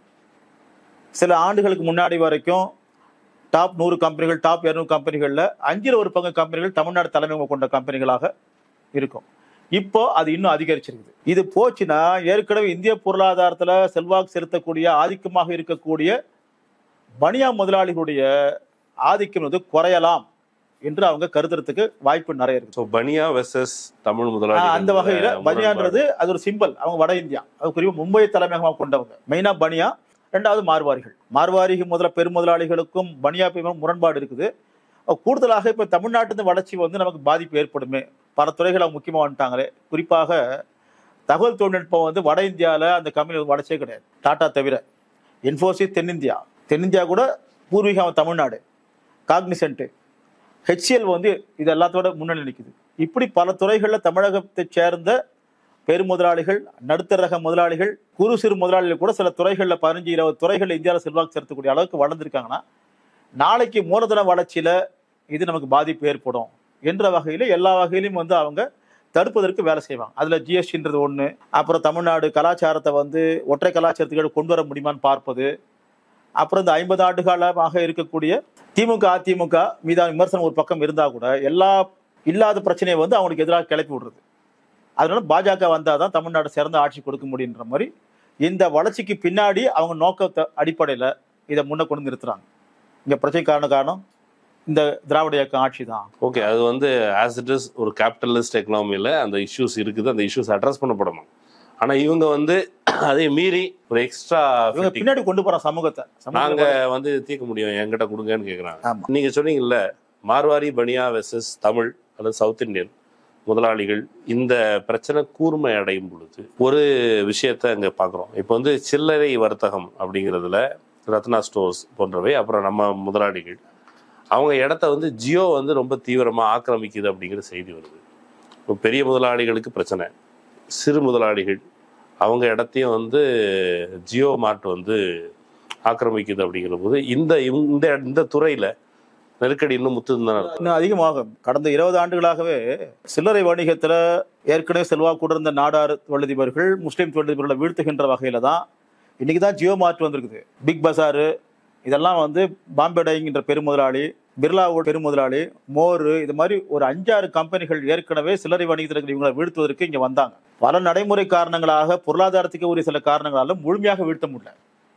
சில ஆண்டுகளுக்கு முன்னாடி வரைக்கும் டாப் நூறு கம்பெனிகள் டாப் இருநூறு கம்பெனிகளில் அஞ்சில் ஒரு பங்கு கம்பெனிகள் தமிழ்நாடு தலைமை கொண்ட கம்பெனிகளாக இருக்கும் இப்போ அது இன்னும் அதிகரிச்சிருக்குது இது போச்சுன்னா ஏற்கனவே இந்திய பொருளாதாரத்துல செல்வாக்கு செலுத்தக்கூடிய ஆதிக்கமாக இருக்கக்கூடிய பனியா முதலாளிகளுடைய ஆதிக்கம் வந்து குறையலாம் என்று அவங்க கருதுறதுக்கு வாய்ப்பு நிறைய இருக்கு ஸோ பனியா வெர்சஸ் தமிழ் ஆஹ் முதலாளி அந்த வகையில பனியான்றது அது ஒரு சிம்பல் அவங்க வட இந்தியா அது குறிப்பா மும்பை தலைமையகமாக கொண்டவங்க மெயினா பனியா ரெண்டாவது மார்வாரிகள் மார்வாரி முதல்ல பெருமுதலாளிகளுக்கும் பனியா பெரும் முரண்பாடு இருக்குது அஹ் கூடுதலாக இப்ப தமிழ்நாட்டு வளர்ச்சி வந்து நமக்கு பாதிப்பு ஏற்படுமே பல துறைகள் அவங்க முக்கியமா வந்துட்டாங்களே குறிப்பாக தகவல் தொழில்நுட்பம் வந்து வட இந்தியாவில் அந்த கம்பெனி வளர்ச்சியே கிடையாது டாடா தவிர இன்ஃபோசிஸ் தென்னிந்தியா தென்னிந்தியா கூட பூர்வீகம் தமிழ்நாடு காக்னிசென்ட் ஹெச்சிஎல் வந்து இது எல்லாத்தோட முன்னணி நிற்குது இப்படி பல துறைகளில் தமிழகத்தை சேர்ந்த பெருமுதலாளிகள் நடுத்தர ரக முதலாளிகள் குறு சிறு முதலாளிகள் கூட சில துறைகளில் பதினஞ்சு இருபது துறைகளில் இந்தியாவில் செல்வாக்கு செலுத்தக்கூடிய அளவுக்கு வளர்ந்துருக்காங்கன்னா நாளைக்கு மூலதன வளர்ச்சியில இது நமக்கு பாதிப்பு ஏற்படும் என்ற வகையில எல்லா வகையிலும் வந்து அவங்க தடுப்பதற்கு வேலை செய்வாங்க அதுல ஜிஎஸ்டின்றது ஒண்ணு அப்புறம் தமிழ்நாடு கலாச்சாரத்தை வந்து ஒற்றை கலாச்சாரத்துக்கு கொண்டு வர முடியுமான்னு பார்ப்பது அப்புறம் இந்த ஐம்பது ஆண்டு காலமாக இருக்கக்கூடிய திமுக அதிமுக மீதான விமர்சனம் ஒரு பக்கம் இருந்தா கூட எல்லா இல்லாத பிரச்சனையை வந்து அவங்களுக்கு எதிராக கிளப்பி விடுறது அதனால பாஜக வந்தாதான் தமிழ்நாடு சிறந்த ஆட்சி கொடுக்க முடியுன்ற மாதிரி இந்த வளர்ச்சிக்கு பின்னாடி அவங்க நோக்கத்தை அடிப்படையில இதை முன்ன கொண்டு நிறுத்துறாங்க இங்க பிரச்சனைக்கான காரணம் இந்த திராவிட இயக்கம் ஆட்சி தான் ஓகே அது வந்து ஆஸ் இட் இஸ் ஒரு கேபிட்டலிஸ்ட் எக்கனாமியில் அந்த இஷ்யூஸ் இருக்குது அந்த இஷ்யூஸ் அட்ரஸ் பண்ணப்படணும் ஆனால் இவங்க வந்து அதை மீறி ஒரு எக்ஸ்ட்ரா இவங்க பின்னாடி கொண்டு போற சமூகத்தை நாங்க சமூக வந்து தீர்க்க முடியும் என்கிட்ட கொடுங்கன்னு கேக்குறாங்க ஆமா. நீங்க சொன்னீங்கல்ல மார்வாரி பனியா வெர்சஸ் தமிழ் அல்லது சவுத் இந்தியன் முதலாளிகள் இந்த பிரச்சனை கூர்மை அடையும் பொழுது ஒரு விஷயத்த அங்க பாக்குறோம் இப்போ வந்து சில்லறை வர்த்தகம் அப்படிங்கிறதுல ரத்னா ஸ்டோர்ஸ் போன்றவை அப்புறம் நம்ம முதலாளிகள் அவங்க இடத்த வந்து ஜியோ வந்து ரொம்ப தீவிரமா ஆக்கிரமிக்குது அப்படிங்கிற செய்தி வருது இப்போ பெரிய முதலாளிகளுக்கு பிரச்சனை சிறு முதலாளிகள் அவங்க இடத்தையும் வந்து ஜியோ மார்ட் வந்து ஆக்கிரமிக்குது அப்படிங்கிற போது இந்த இந்த இந்த துறையில நெருக்கடி இன்னும் முத்து தான் இருக்கு இன்னும் அதிகமாகும் கடந்த இருபது ஆண்டுகளாகவே சில்லறை வணிகத்துல ஏற்கனவே செல்வாக்கு இருந்த நாடார் தொழிலதிபர்கள் முஸ்லீம் தொழிலதிபர்களை வீழ்த்துகின்ற வகையில தான் இன்னைக்கு தான் ஜியோ மார்ட் வந்திருக்குது பிக் பஜாரு இதெல்லாம் வந்து பாம்பே டைங்கிற பெருமுதலாளி பிர்லாவோட பெருமுதலாளி மோர் இது மாதிரி ஒரு அஞ்சாறு கம்பெனிகள் ஏற்கனவே சில்லறை வணிகத்தில் இருக்கிற இவங்களை வீழ்த்துவதற்கு இங்க வந்தாங்க பல நடைமுறை காரணங்களாக பொருளாதாரத்துக்கு ஒரு சில காரணங்களால முழுமையாக வீழ்த்த முடியல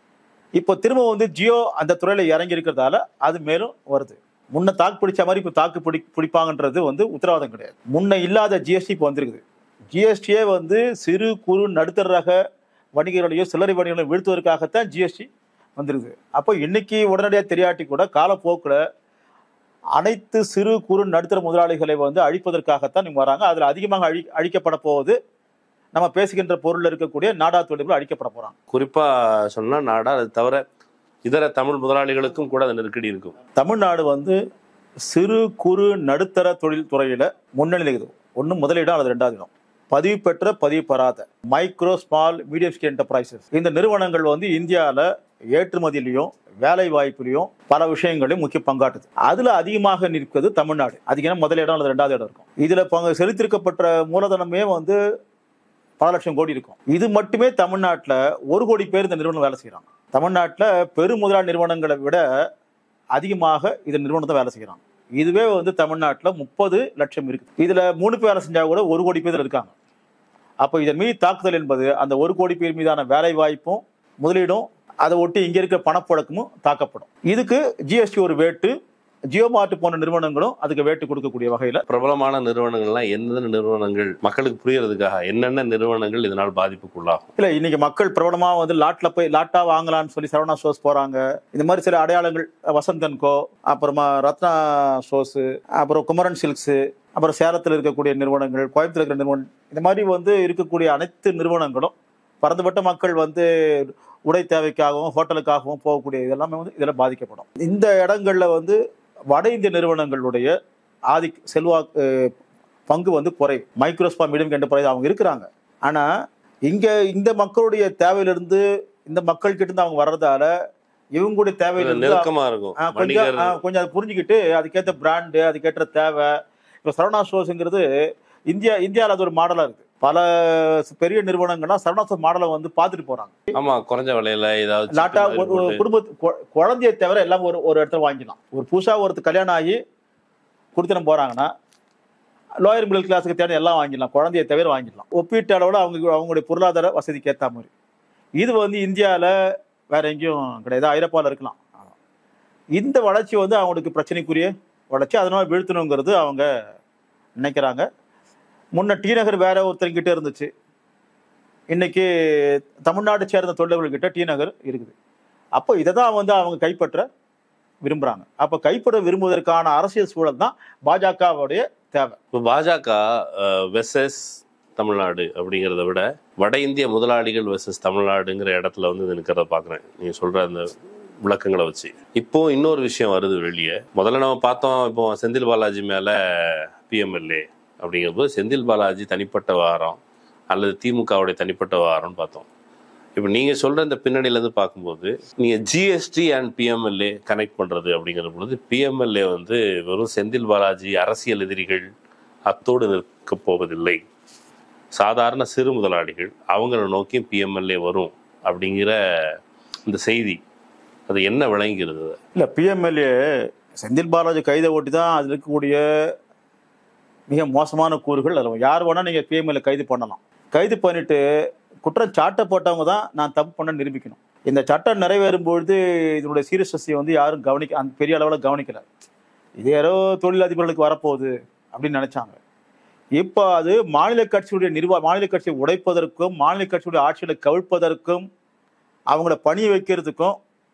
இப்போ திரும்ப வந்து ஜியோ அந்த துறையில இறங்கி இருக்கிறதால அது மேலும் வருது முன்ன தாக்கு பிடிச்ச மாதிரி இப்போ தாக்கு பிடி பிடிப்பாங்கன்றது வந்து உத்தரவாதம் கிடையாது முன்ன இல்லாத ஜிஎஸ்டி இப்போ வந்திருக்குது ஜிஎஸ்டியே வந்து சிறு குறு நடுத்தர ரக வணிகர்களையோ சில்லறை வணிகர்களையும் வீழ்த்துவதற்காகத்தான் ஜிஎஸ்டி வந்திருக்குது அப்போ இன்னைக்கு உடனடியாக தெரியாட்டி கூட காலப்போக்கில் அனைத்து சிறு குறு நடுத்தர முதலாளிகளை வந்து அழிப்பதற்காகத்தான் இவங்க வராங்க அதில் அதிகமாக அழி அழிக்கப்பட போவது நம்ம பேசுகின்ற பொருள் இருக்கக்கூடிய நாடா தொழில்கள் அழிக்கப்பட போறாங்க குறிப்பா சொன்னா நாடா அது தவிர இதர தமிழ் முதலாளிகளுக்கும் கூட அந்த நெருக்கடி இருக்கும் தமிழ்நாடு வந்து சிறு குறு நடுத்தர தொழில் துறையில முன்னணியில் இருக்குது ஒன்று முதலிடம் அல்லது ரெண்டாவது இடம் பதிவு பெற்ற பதிவு பெறாத micro small medium scale enterprises இந்த நிறுவனங்கள் வந்து இந்தியாவில் ஏற்றுமதியிலையும் வேலை வாய்ப்புலையும் பல விஷயங்களையும் முக்கிய பங்காற்றுது அதுல அதிகமாக நிற்பது தமிழ்நாடு அதிகம் முதல் இடம் அல்லது ரெண்டாவது இடம் இருக்கும் இதுல பங்கு செலுத்திருக்கப்பட்ட மூலதனமே வந்து பல லட்சம் கோடி இருக்கும் இது மட்டுமே தமிழ்நாட்டுல ஒரு கோடி பேர் இந்த நிறுவனம் வேலை செய்யறாங்க தமிழ்நாட்டுல பெரும் முதலாளி நிறுவனங்களை விட அதிகமாக இந்த நிறுவனத்தை வேலை செய்யறாங்க இதுவே வந்து தமிழ்நாட்டுல முப்பது லட்சம் இருக்கு இதுல மூணு பேர் வேலை செஞ்சா கூட ஒரு கோடி பேர் இருக்காங்க அப்போ இதன் மீது தாக்குதல் என்பது அந்த ஒரு கோடி பேர் மீதான வேலை வாய்ப்பும் முதலீடும் அதை ஒட்டி இங்க இருக்க பணப்புழக்கமும் தாக்கப்படும் இதுக்கு ஜிஎஸ்டி ஒரு வேட்டு ஜியோ மார்ட் போன்ற நிறுவனங்களும் அதுக்கு வேட்டு கொடுக்கக்கூடிய வகையில பிரபலமான நிறுவனங்கள்லாம் எந்தெந்த நிறுவனங்கள் மக்களுக்கு புரியறதுக்காக என்னென்ன நிறுவனங்கள் இதனால் பாதிப்புக்குள்ளாகும் இல்ல இன்னைக்கு மக்கள் பிரபலமா வந்து லாட்ல போய் லாட்டா வாங்கலாம்னு சொல்லி சரவணா ஸ்டோர்ஸ் போறாங்க இந்த மாதிரி சில அடையாளங்கள் வசந்தன் கோ அப்புறமா ரத்னா ஸ்டோர்ஸ் அப்புறம் குமரன் சில்க்ஸ் அப்புறம் சேலத்தில் இருக்கக்கூடிய நிறுவனங்கள் கோயம்புத்தூர் இருக்கிற நிறுவனம் இந்த மாதிரி வந்து இருக்கக்கூடிய அனைத்து நிறுவனங்களும் பரந்துபட்ட மக்கள் வந்து உடை தேவைக்காகவும் ஹோட்டலுக்காகவும் போகக்கூடிய இதெல்லாமே வந்து இதில் பாதிக்கப்படும் இந்த இடங்கள்ல வந்து வட இந்திய நிறுவனங்களுடைய ஆதி செல்வாக்கு பங்கு வந்து குறையும் மைக்ரோஸ்பா மீடியம் என்டர்பிரைஸ் அவங்க இருக்கிறாங்க ஆனா இங்க இந்த மக்களுடைய தேவையிலிருந்து இந்த மக்கள் கிட்ட இருந்து அவங்க வர்றதால இவங்களுடைய தேவையிலிருந்து நெருக்கமா இருக்கும் ஆ, கொஞ்சம் வணிகர் ஆ, கொஞ்சம் அதை புரிஞ்சுக்கிட்டு அதுக்கேற்ற பிராண்டு அதுக்கேற்ற தேவை இப்போ சரவணா ஸ்டோர்ஸுங்கிறது இந்தியா இந்தியாவில் அது ஒரு மாடலா இருக்கு பல பெரிய நிறுவனங்கள்லாம் சரவணா ஸ்டோர் மாடலை வந்து பார்த்துட்டு போறாங்க ஆமா குறைஞ்ச விலையில ஏதாவது லாட்டா சிக்கன் ஒரு ஒரு போட்டு- குடும்ப கொ- குழந்தைய தவிர எல்லாம் ஒரு ஒரு இடத்துல வாங்கிக்கலாம் ஒரு புதுசா ஒருத்தர் கல்யாணம் ஆகி குடுத்தனம் போறாங்கன்னா லோயர் மிடில் கிளாஸுக்கு தேவை எல்லாம் வாங்கிடலாம் குழந்தைய தவிர வாங்கிடலாம் ஒப்பீட்டு அளவில் அவங்க அவங்களுடைய பொருளாதார வசதிக்கு ஏற்ற மாதிரி இது வந்து இந்தியாவில் வேற எங்கேயும் கிடையாது ஐரோப்பாவில் இருக்கலாம் இந்த வளர்ச்சி வந்து அவங்களுக்கு பிரச்சனைக்குரிய வளர்ச்சி அதனால வீழ்த்தணுங்கிறது அவங்க நினைக்கிறாங்க முன்ன டி நகர் வேற ஒருத்தர்கிட்ட இருந்துச்சு இன்னைக்கு தமிழ்நாட்டை சேர்ந்த தொழிலாளர்கள்கிட்ட டி நகர் இருக்குது அப்போ இதை தான் வந்து அவங்க கைப்பற்ற விரும்புறாங்க அப்போ கைப்பற்ற விரும்புவதற்கான அரசியல் சூழல் தான் பாஜகவுடைய தேவை இப்போ பாஜக வெசஸ் தமிழ்நாடு அப்படிங்கிறத விட வட இந்திய முதலாளிகள் வெசஸ் தமிழ்நாடுங்கிற இடத்துல வந்து இது நிற்கிறத பார்க்குறேன் நீங்கள் சொல்கிற அந்த விளக்கங்களை வச்சு இப்போ இன்னொரு விஷயம் வருது வெளியே முதல்ல நம்ம பார்த்தோம் இப்போ செந்தில் பாலாஜி மேலே பிஎம்எல்ஏ அப்படிங்கிறபோது செந்தில் பாலாஜி தனிப்பட்ட வாரம் அல்லது திமுகவுடைய தனிப்பட்ட வாரம்னு பார்த்தோம் இப்போ நீங்கள் சொல்கிற இந்த பின்னணியிலேருந்து பார்க்கும்போது நீங்கள் ஜிஎஸ்டி அண்ட் பிஎம்எல்ஏ கனெக்ட் பண்ணுறது அப்படிங்கிற பொழுது பிஎம்எல்ஏ வந்து வெறும் செந்தில் பாலாஜி அரசியல் எதிரிகள் அத்தோடு நிற்கப் போவதில்லை சாதாரண சிறு முதலாளிகள் அவங்கள நோக்கி பிஎம்எல்ஏ வரும் அப்படிங்கிற இந்த செய்தி அது என்ன விளங்குகிறது இல்ல பிஎம்எல்ஏ செந்தில் பாலாஜி கைதை ஓட்டி தான் அதில் இருக்கக்கூடிய மிக மோசமான கூறுகள் அதில் யார் வேணா நீங்க பிஎம்எல்ஏ கைது பண்ணலாம் கைது பண்ணிட்டு குற்றம் சாட்டப்பட்டவங்க தான் நான் தப்பு பண்ண நிரூபிக்கணும் இந்த சட்டம் நிறைவேறும் பொழுது இதனுடைய சீரியஸ்னஸை வந்து யாரும் கவனிக்க அந்த பெரிய அளவில் கவனிக்கல இது யாரோ தொழிலதிபர்களுக்கு வரப்போகுது அப்படின்னு நினைச்சாங்க இப்போ அது மாநில கட்சியுடைய நிர்வாக மாநில கட்சியை உடைப்பதற்கும் மாநில கட்சியுடைய ஆட்சிகளை கவிழ்ப்பதற்கும் அவங்கள பணிய வைக்கிறதுக்கும்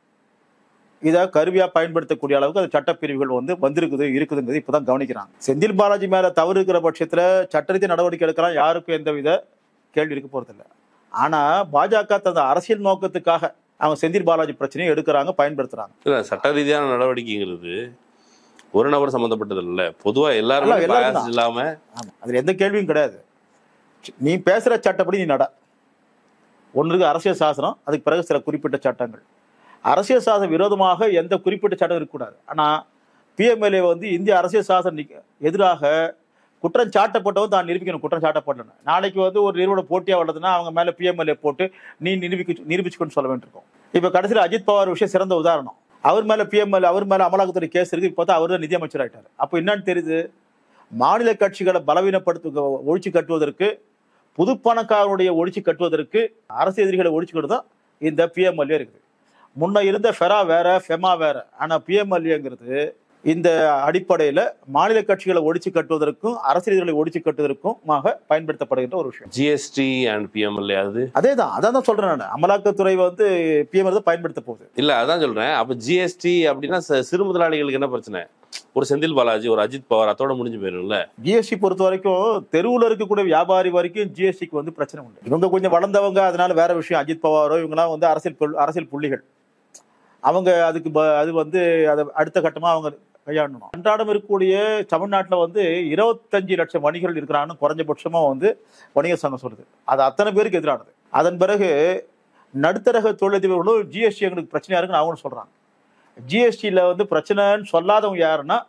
இதை கருவியா பயன்படுத்தக்கூடிய அளவுக்கு அந்த சட்டப்பிரிவுகள் வந்து வந்திருக்குது இருக்குதுங்கிறது இப்பதான் கவனிக்கிறாங்க செந்தில் பாலாஜி மேல தவறு இருக்கிற பட்சத்துல சட்டரீதிய நடவடிக்கை எடுக்கலாம் யாருக்கும் எந்தவித கேள்வி இருக்க போறதில்ல ஆனா பாஜக தந்த அரசியல் நோக்கத்துக்காக அவங்க செந்தில் பாலாஜி பிரச்சனையை எடுக்கிறாங்க பயன்படுத்துறாங்க இல்லை சட்ட ரீதியான நடவடிக்கைங்கிறது ஒரு நபர் சம்மந்தப்பட்டது இல்லை பொதுவாக எல்லாருமே அல்ல, எல்லாரும் bias தான். இல்லாம ஆமா அதுல எந்த கேள்வியும் கிடையாது நீ பேசுற சட்டப்படி நீ நட ஒன்றுக்கு அரசியல் சாசனம் அதுக்கு பிறகு சில குறிப்பிட்ட சட்டங்கள் அரசியல் சாசன விரோதமாக எந்த குறிப்பிட்ட சட்டம் இருக்கக்கூடாது ஆனா பிஎம்எல்ஏ வந்து இந்திய அரசியல் சாசன எதிராக குற்றம் சாட்டப்பட்டவன் தான் நிரூபிக்கணும் குற்றம் சாட்டப்பட்டன நாளைக்கு வந்து ஒரு நிறுவனம் போட்டியா வர்றதுன்னா அவங்க மேல பிஎம்எல்ஏ போட்டு நீ நிரூபிக்க நிரூபிச்சுக்கணும்னு சொல்ல வேண்டியிருக்கும் இப்ப கடைசியில் அஜித் பவார் விஷயம் சிறந்த உதாரணம் அவர் மேல பிஎம்எல் அவர் மேல அமலாக்கத்துறை கேஸ் இருக்கு இப்போ தான் அவர் தான் நிதியமைச்சர் ஆயிட்டாரு அப்போ என்னன்னு தெரியுது மாநில கட்சிகளை பலவீனப்படுத்த ஒழிச்சு கட்டுவதற்கு புதுப்பணக்காரனுடைய ஒழிச்சு கட்டுவதற்கு அரசு எதிரிகளை ஒழிச்சு கட்டு தான் இந்த பிஎம்எல்ஏ இருக்குது முன்ன இருந்த ஃபெரா வேற ஃபெமா வேற ஆனா பிஎம்எல்ஏங்கிறது இந்த அடிப்படையில மாநில கட்சிகளை ஒழிச்சு கட்டுவதற்கும் அரசு எதிரிகளை ஒழிச்சு கட்டுவதற்குமாக பயன்படுத்தப்படுகின்ற ஒரு விஷயம் ஜிஎஸ்டி அண்ட் பிஎம்எல்ஏ அது அதே தான் அதான் தான் சொல்றேன் நான் அமலாக்கத்துறை வந்து பிஎம்எல் தான் பயன்படுத்த போகுது இல்ல அதான் சொல்றேன் அப்ப ஜிஎஸ்டி அப்படின்னா ச- சிறு முதலாளிகளுக்கு என்ன பிரச்சனை ஒரு செந்தில் பாலாஜி ஒரு அஜித் பவார் அதோட முடிஞ்சு போயிரும்ல ஜிஎஸ்டி பொறுத்த வரைக்கும் தெருவுல இருக்கக்கூடிய வியாபாரி வரைக்கும் ஜிஎஸ்டிக்கு வந்து பிரச்சனை உண்டு இவங்க கொஞ்சம் வளர்ந்தவங்க அதனால வேற விஷயம் அஜித் பவாரோ இவங்கலாம் வந்து அரசியல் புல்- அரசியல் புள்ளிகள் அவங்க அதுக்கு ப- அது வந்து அதை அடுத்த கட்டமா அவங்க கையாளணும் அன்றாடம் இருக்கக்கூடிய தமிழ்நாட்டுல வந்து இருபத்தஞ்சு லட்சம் வணிகர்கள் இருக்கிறாங்கன்னு குறைஞ்சபட்சமா வந்து வணிகர் சங்கம் சொல்லுது அது அத்தனை பேருக்கு எதிரானது அதன் பிறகு நடுத்தரக தொழிலதிபர்களும் ஜிஎஸ்டி எங்களுக்கு பிரச்சனையா இருக்குன்னு அவங்களும் சொல்றாங்க ஜிஎஸ்டியில் வந்து பிரச்சனைன்னு சொல்லாதவங்க யாருன்னா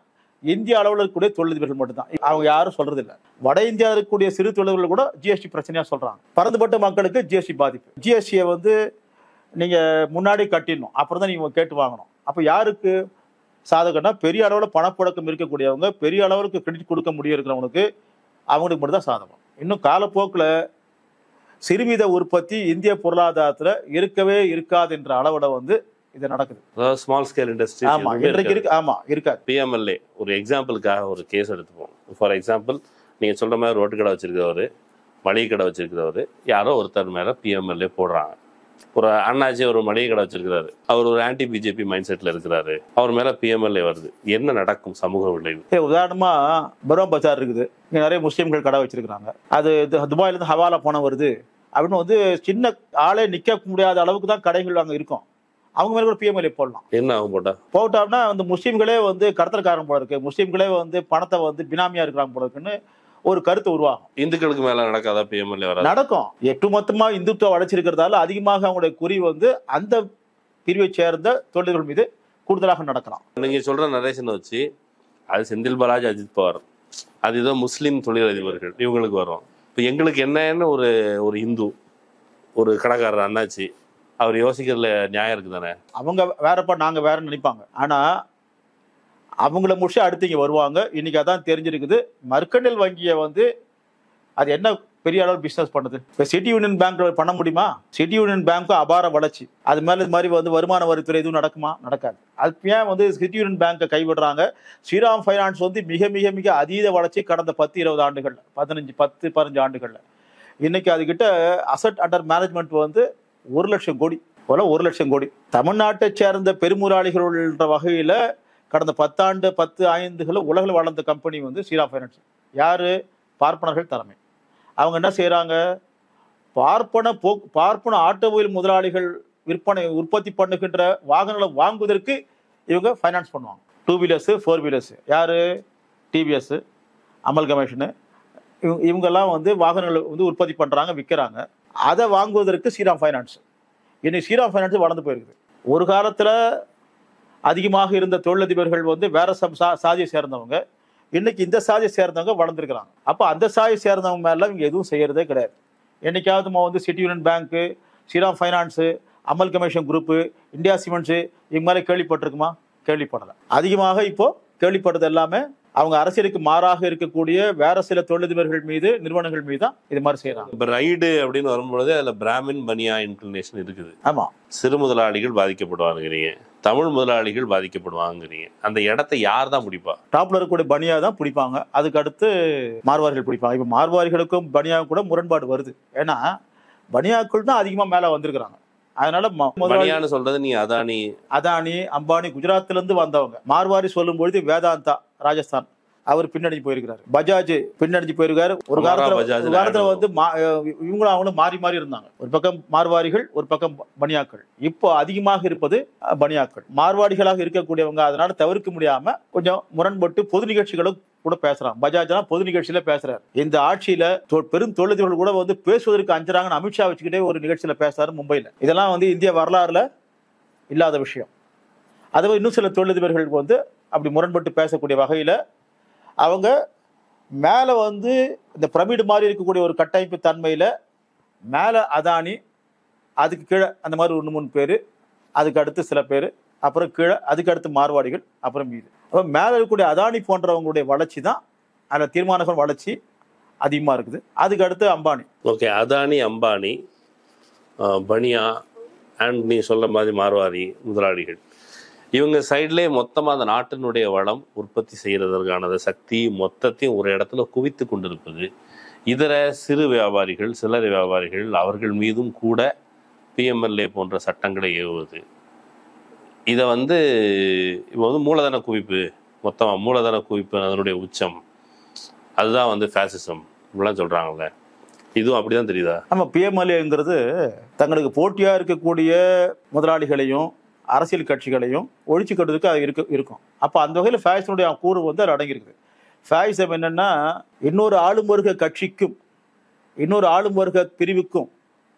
இந்திய அளவில் இருக்கக்கூடிய தொழிலதிபர்கள் மட்டும்தான் அவங்க யாரும் சொல்றது இல்ல வட இந்தியாவில் இருக்கக்கூடிய சிறு தொழில்கள் கூட ஜிஎஸ்டி பிரச்சனையா சொல்றாங்க பறந்துபட்ட மக்களுக்கு ஜிஎஸ்டி பாதிப்பு ஜிஎஸ்டியை வந்து நீங்க முன்னாடி கட்டிடணும் அப்புறம் தான் நீங்க கேட்டு வாங்கணும் அப்ப யாருக்கு சாதகம்னா பெரிய அளவில் பணப்புழக்கம் இருக்கக்கூடியவங்க பெரிய அளவுக்கு கிரெடிட் கொடுக்க முடிய இருக்கிறவங்களுக்கு அவங்களுக்கு மட்டும் தான் சாதகம் இன்னும் காலப்போக்கில் சிறுவீத உற்பத்தி இந்திய பொருளாதாரத்துல இருக்கவே இருக்காது என்ற அளவுல வந்து இது நடக்குது அதாவது ஸ்மால் ஸ்கேல் இண்டஸ்ட்ரி ஆமா இன்றைக்கு இருக்கு ஆமா இருக்காது பிஎம்எல்ஏ ஒரு எக்ஸாம்பிளுக்காக ஒரு கேஸ் எடுத்துப்போம் ஃபார் எக்ஸாம்பிள் நீங்கள் சொல்கிற மாதிரி ரோட்டு கடை வச்சிருக்கிறவர் மளிகை கடை வச்சிருக்கிறவர் யாரோ ஒருத்தர் மேலே பிஎம்எல்ஏ போடுறாங்க ஒரு அண்ணாச்சி ஒரு மளிகை கடை வச்சிருக்கிறாரு அவர் ஒரு ஆன்டி பிஜேபி மைண்ட் செட்டில் இருக்கிறாரு அவர் மேலே பிஎம்எல்ஏ வருது என்ன நடக்கும் சமூக விளைவு ஏ, உதாரணமா பரோம் பஜார் இருக்குது இங்க நிறைய முஸ்லீம்கள் கடை வச்சிருக்காங்க அது இது துபாயில இருந்து ஹவாலா பணம் வருது அப்படின்னு வந்து சின்ன ஆளே நிக்க முடியாத அளவுக்கு தான் கடைகள் அங்க இருக்கும் அவங்க மேல கூட பிஎம்எல்ஏ போடலாம் என்ன ஆகும் போட்டா போட்டோம்னா வந்து முஸ்லீம்களே வந்து கடத்தல்காரன் போல இருக்கு முஸ்லீம்களே வந்து பணத்தை வந்து பினாமியா இருக்கிறாங்க போல இருக்குன்னு ஒரு கருத்து உருவாகும் இந்துக்களுக்கு மேலே நடக்காதா பிஎம்எல்ஏ வராது நடக்கும் எட்டு மொத்தமா இந்துத்துவ வளர்ச்சிருக்கிறதால அதிகமாக அவங்களுடைய குறி வந்து அந்த பிரிவை சேர்ந்த தொழில்கள் மீது கூடுதலாக நடக்கலாம் நீங்கள் சொல்கிற நரேஷனை வச்சு அது செந்தில் பாலாஜி அஜித் பவார் அது ஏதோ முஸ்லீம் தொழிலதிபர்கள் இவங்களுக்கு வரும் இப்போ எங்களுக்கு என்னன்னு ஒரு ஒரு இந்து ஒரு கடைக்காரர் அண்ணாச்சி அவர் யோசிக்கிறதுல நியாயம் இருக்கு தானே அவங்க வேறப்பா நாங்க வேறன்னு நினைப்பாங்க ஆனா அவங்கள முடிச்சு அடுத்து இங்க வருவாங்க இன்னைக்கு அதான் தெரிஞ்சிருக்குது மர்க்கண்டல் வங்கியை வந்து அது என்ன பெரிய அளவு பிசினஸ் பண்ணுது இப்போ சிட்டி யூனியன் பேங்க் பண்ண முடியுமா சிட்டி யூனியன் பேங்க்கும் அபார வளர்ச்சி அது மேல இது மாதிரி வந்து வருமான வரித்துறை எதுவும் நடக்குமா நடக்காது அது ஏன் வந்து சிட்டி யூனியன் பேங்கை கைவிடுறாங்க ஸ்ரீராம் ஃபைனான்ஸ் வந்து மிக மிக மிக அதீத வளர்ச்சி கடந்த பத்து இருபது ஆண்டுகள்ல பதினஞ்சு பத்து பதினஞ்சு ஆண்டுகள்ல இன்னைக்கு அதுகிட்ட அசட் அண்டர் மேனேஜ்மெண்ட் வந்து ஒரு லட்சம் கோடி போல ஒரு லட்சம் கோடி தமிழ்நாட்டை சேர்ந்த பெருமுறாளிகள்ன்ற வகையில கடந்த பத்தாண்டு பத்து ஐந்துகள் உலகில் வளர்ந்த கம்பெனி வந்து ஸ்ரீராம் ஃபைனான்ஸ் யாரு பார்ப்பனர்கள் தலைமை அவங்க என்ன செய்றாங்க பார்ப்பன போ பார்ப்பன ஆட்டோமொபைல் முதலாளிகள் விற்பனை உற்பத்தி பண்ணுகின்ற வாகனங்களை வாங்குவதற்கு இவங்க ஃபைனான்ஸ் பண்ணுவாங்க டூ வீலர்ஸு ஃபோர் வீலர்ஸு யாரு டிவிஎஸ் அமல்கமேஷனு இவங்க இவங்கெல்லாம் வந்து வாகனங்களை வந்து உற்பத்தி பண்ணுறாங்க விற்கிறாங்க அதை வாங்குவதற்கு ஸ்ரீராம் ஃபைனான்ஸ் இன்னைக்கு ஸ்ரீராம் ஃபைனான்ஸ் வளர்ந்து போயிருக்குது ஒரு காலத்தில் அதிகமாக இருந்த தொழிலதிபர்கள் வந்து வேற சம் சா சாதியை சேர்ந்தவங்க இன்னைக்கு இந்த சாதியை சேர்ந்தவங்க வளர்ந்துருக்கிறாங்க அப்போ அந்த சாதியை சேர்ந்தவங்க மேல இவங்க எதுவும் செய்யறதே கிடையாது என்னைக்காவது நம்ம வந்து city union bank Shriram finance அமல் கமிஷன் குரூப்பு இந்தியா சிமெண்ட்ஸு இவங்க மாதிரி கேள்விப்பட்டிருக்குமா கேள்விப்படலை அதிகமாக இப்போ கேள்விப்பட்டது எல்லாமே அவங்க அரசியலுக்கு மாறாக இருக்கக்கூடிய வேற சில தொழிலதிபர்கள் மீது நிறுவனங்கள் மீது தான் இது மாதிரி செய்யறாங்க இப்போ ரைடு அப்படின்னு வரும்பொழுது அதில் பிராமின் பனியா இன்க்ளினேஷன் இருக்குது ஆமா சிறு முதலாளிகள் பாதிக்கப்படுவாங்கிறீங்க தமிழ் முதலாளிகள் பாதிக்கப்படுவாங்கிறீங்க அந்த இடத்த யார் தான் முடிப்பா டாப்ல இருக்கக்கூடிய பனியா தான் பிடிப்பாங்க அதுக்கு அடுத்து மார்வாரிகள் பிடிப்பாங்க இப்போ மார்வாரிகளுக்கும் பனியாவுக்கும் கூட முரண்பாடு வருது ஏன்னா பனியாக்கள் தான் அதிகமா மேல வந்திருக்கிறாங்க அதனால ம- முதலாளி பனியான்னு சொல்றது நீ அதானி அதானி அம்பானி குஜராத்ல இருந்து வந்தவங்க மார்வாரி சொல்லும் பொழுது வேதாந்தா ராஜஸ்தான் அவர் பின்னடைஞ்சு போயிருக்கிறாரு பஜாஜ் பின்னடைஞ்சு போயிருக்காரு ஒரு அமரா காலத்துல பஜாஜ் ஒரு காலத்துல நாயுடு. வந்து மா- அஹ் இவங்களும் அவங்களும் மாறி மாறி இருந்தாங்க ஒரு பக்கம் மார்வாரிகள் ஒரு பக்கம் பனியாக்கள் இப்போ அதிகமாக இருப்பது அஹ், பனியாக்கள் மார்வாடிகளாக இருக்கக்கூடியவங்க அதனால தவிர்க்க முடியாம கொஞ்சம் முரண்பட்டு பொது நிகழ்ச்சிகளும் கூட பேசுறாங்க பஜாஜ்லாம் பொது நிகழ்ச்சியில பேசுறாரு இந்த ஆட்சியில தொ- பெரும் தொழிலதிபர்கள் கூட வந்து பேசுவதற்கு அஞ்சுறாங்கன்னு அமித்ஷா வச்சுக்கிட்டே ஒரு நிகழ்ச்சியில பேசுறாரு மும்பைல இதெல்லாம் வந்து இந்திய வரலாறுல இல்லாத விஷயம் அதுவும் இன்னும் சில தொழிலதிபர்கள் வந்து அப்படி முரண்பட்டு பேசக்கூடிய வகையில் அவங்க மேலே வந்து இந்த பிரமிடு மாதிரி இருக்கக்கூடிய ஒரு கட்டமைப்பு தன்மையில் மேலே அதானி அதுக்கு கீழே அந்த மாதிரி ஒன்று மூணு பேர் அதுக்கு அடுத்து சில பேர் அப்புறம் கீழே அதுக்கு அடுத்து மார்வாடிகள் அப்புறம் மீது அப்போ மேலே இருக்கக்கூடிய அதானி போன்றவங்களுடைய வளர்ச்சி தான் அதில் தீர்மானங்கள் வளர்ச்சி அதிகமாக இருக்குது அதுக்கு அடுத்து Ambani okay Adani Ambani ah, Bania and நீ சொல்ல மாதிரி மார்வாரி முதலாளிகள் இவங்க சைட்லேயே மொத்தமாக அந்த நாட்டினுடைய வளம் உற்பத்தி செய்கிறதற்கான சக்தி மொத்தத்தையும் ஒரு இடத்துல குவித்து கொண்டிருப்பது இதர சிறு வியாபாரிகள் சில்லறை வியாபாரிகள் அவர்கள் மீதும் கூட பிஎம்எல்ஏ போன்ற சட்டங்களை ஏவுவது இதை வந்து இப்போ வந்து மூலதன குவிப்பு மொத்தமாக மூலதன குவிப்பு அதனுடைய உச்சம் அதுதான் வந்து ஃபேசிசம் இப்படிலாம் சொல்கிறாங்கல்ல இதுவும் அப்படிதான் தெரியுதா நம்ம பிஎம்எல்ஏங்கிறது தங்களுக்கு போட்டியாக இருக்கக்கூடிய முதலாளிகளையும் அரசியல் கட்சிகளையும் ஒழிச்சு கட்டுறதுக்கு அது இருக்கு இருக்கும் அப்போ அந்த வகையில் ஃபேஷனுடைய கூறு வந்து அது அடங்கியிருக்குது ஃபேஷம் என்னன்னா இன்னொரு ஆளும் வர்க்க கட்சிக்கும் இன்னொரு ஆளும் வர்க்க பிரிவுக்கும்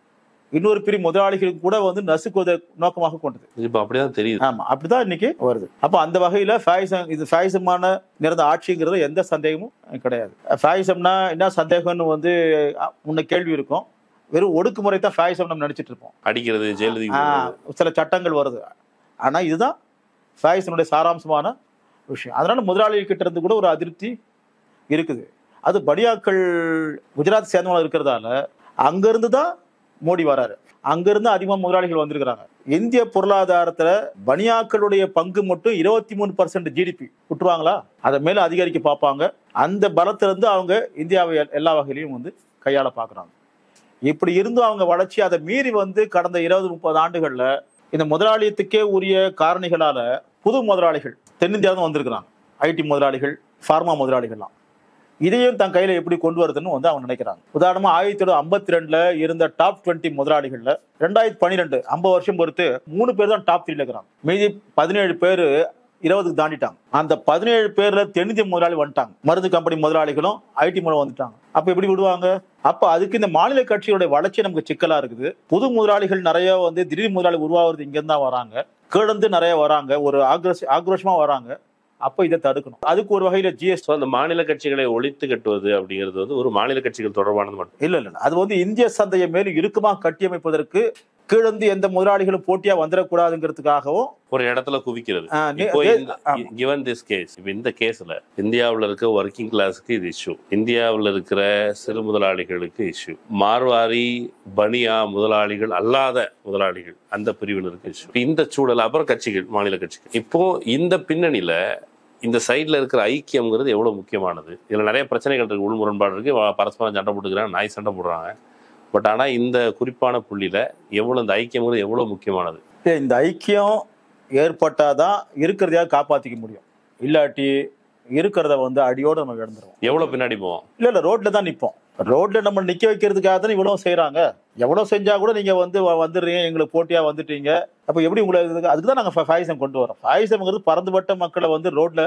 இன்னொரு பிரி முதலாளிகளுக்கு கூட வந்து நசுக்குவதை நோக்கமாக கொண்டது இப்போ அப்படிதான் தெரியுது ஆமா அப்படிதான் இன்னைக்கு வருது அப்ப அந்த வகையில ஃபேயிசம் இது ஃபேயிசமான நிறந்த ஆட்சிங்கிறது எந்த சந்தேகமும் கிடையாது ஃபேயிசம்னா என்ன சந்தேகம்னு வந்து அஹ், முன்ன கேள்வி இருக்கும் வெறும் ஒடுக்குமுறை தான் ஃபேயிசம் நம்ம நினைச்சிட்டு இருப்போம் அடிக்கிறது ஜெயலலிதா ஆஹ், சில சட்டங்கள் வருது ஆனா இதுதான் ஃபேயிசனுடைய சாராம்சமான விஷயம் அதனால முதலாளிகள் கிட்ட இருந்து கூட ஒரு அதிருப்தி இருக்குது அது பனியாக்கள் குஜராத் சேர்ந்தவங்க இருக்கிறதால அங்கிருந்து தான் மோடி வராரு அங்கிருந்து அதிகமாக முதலாளிகள் வந்திருக்கிறாங்க இந்திய பொருளாதாரத்துல பனியாக்களுடைய பங்கு மட்டும் இருபத்தி மூணு பர்சன்ட் ஜிடிபி விட்டுருவாங்களா அதை மேல அதிகரிக்க பார்ப்பாங்க அந்த பலத்துல இருந்து அவங்க இந்தியாவை எல்- எல்லா வகையிலையும் வந்து கையாள பார்க்கறாங்க இப்படி இருந்தும் அவங்க வளர்ச்சி அதை மீறி வந்து கடந்த இருபது முப்பது ஆண்டுகள்ல இந்த முதலாளியத்துக்கே உரிய காரணிகளால புது முதலாளிகள் தென்னிந்தியாவில் வந்திருக்கிறாங்க ஐடி முதலாளிகள் ஃபார்மா முதலாளிகள்லாம் இதையும் தன் கையில எப்படி கொண்டு வருதுன்னு வந்து அவங்க நினைக்கிறாங்க உதாரணமா ஆயிரத்தி தொள்ளாயிரத்தி ஐம்பத்தி ரெண்டுல இருந்த டாப் டுவெண்ட்டி முதலாளிகள்ல ரெண்டாயிரத்தி பன்னிரெண்டு ஐம்பது வருஷம் பொறுத்து மூணு பேர் தான் டாப் த்ரீல இருக்கிறாங்க மீதி பதினேழு பேர் இருபதுக்கு தாண்டிட்டாங்க அந்த பதினேழு பேர்ல தென்னிந்திய முதலாளி வந்துட்டாங்க மருந்து கம்பெனி முதலாளிகளும் ஐடி மூலம் வந்துட்டாங்க அப்ப எப்படி விடுவாங்க அப்ப அதுக்கு இந்த மாநில கட்சியோட வளர்ச்சி நமக்கு சிக்கலா இருக்குது புது முதலாளிகள் நிறைய வந்து திடீர் முதலாளி உருவாகிறது இங்க தான் வராங்க கிழந்து நிறைய வராங்க ஒரு ஆக்ரோஷ ஆக்ரோஷமா வராங்க அப்ப இதை தடுக்கணும் அதுக்கு ஒரு வகையில ஜிஎஸ்டி ஸோ அந்த மாநில கட்சிகளை ஒழித்து கட்டுவது அப்படிங்கிறது வந்து ஒரு மாநில கட்சிகள் தொடர்பானது மட்டும் இல்ல இல்ல அது வந்து இந்திய சந்தையை மேலும் இறுக்கமாக கட்டியமைப்பதற்கு கீழந்து எந்த முதலாளிகளும் போட்டியா வந்துடக்கூடாதுங்கிறதுக்காகவும் ஒரு இடத்துல குவிக்கிறது ஆஹ், நே- இப்போ நே- இந்த ஆமா. கிவன் திஸ் கேஸ் இப்போ இந்த கேஸ்ல இந்தியாவுல இருக்க ஒர்க்கிங் கிளாஸுக்கு இது இஷ்யூ இந்தியாவுல இருக்கிற சிறு முதலாளிகளுக்கு இஷ்யூ மார்வாரி பனியா முதலாளிகள் அல்லாத முதலாளிகள் அந்த பிரிவினருக்கு இஷ்யூ இந்த சூழல் அப்புறம் கட்சிகள் மாநில கட்சிகள் இப்போ இந்த பின்னணியில இந்த சைடுல இருக்கிற ஐக்கியம்ங்கிறது எவ்வளவு முக்கியமானது இதுல நிறைய பிரச்சனைகள் இருக்கு உள் முரண்பாடு இருக்கு வ- பரஸ்பரம் சண்டை போட்டுக்கிறாங்க நாய் சண்டை போடுறாங்க பட் ஆனா இந்த குறிப்பான புள்ளியில எவ்வளவு இந்த ஐக்கியம்ங்கிறது எவ்வளவு முக்கியமானது இந்த ஐக்கியம் ஏற்பட்டாதான் இருக்கிறதையாவது காப்பாத்திக்க முடியும் இல்லாட்டி இருக்கிறத வந்து அடியோட நம்ம இழந்துருவோம் எவ்வளவு பின்னாடி போவோம் இல்ல இல்ல ரோட்ல தான் நிப்போம் ரோட்ல நம்ம நிக்க வைக்கிறதுக்காக தான் இவ்வளவு செய்யறாங்க எவ்வளவு செஞ்சா கூட நீங்க வந்து வ- வந்துடுறீங்க எங்களுக்கு போட்டியா வந்துட்டீங்க அப்ப எப்படி உங்களை இதுக்கு- அதுக்கு தான் நாங்க ஃபாயிசம் கொண்டு வரோம் ஃபாயிசம்ங்கிறது பறந்துபட்ட மக்களை வந்து ரோட்ல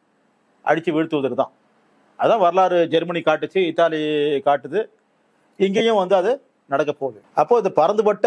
அடிச்சு வீழ்த்துவதற்கு தான் அதான் வரலாறு ஜெர்மனி காட்டுச்சு இத்தாலி காட்டுது இங்கேயும் வந்து அது நடக்க போகுது அப்போ இந்த பறந்துபட்ட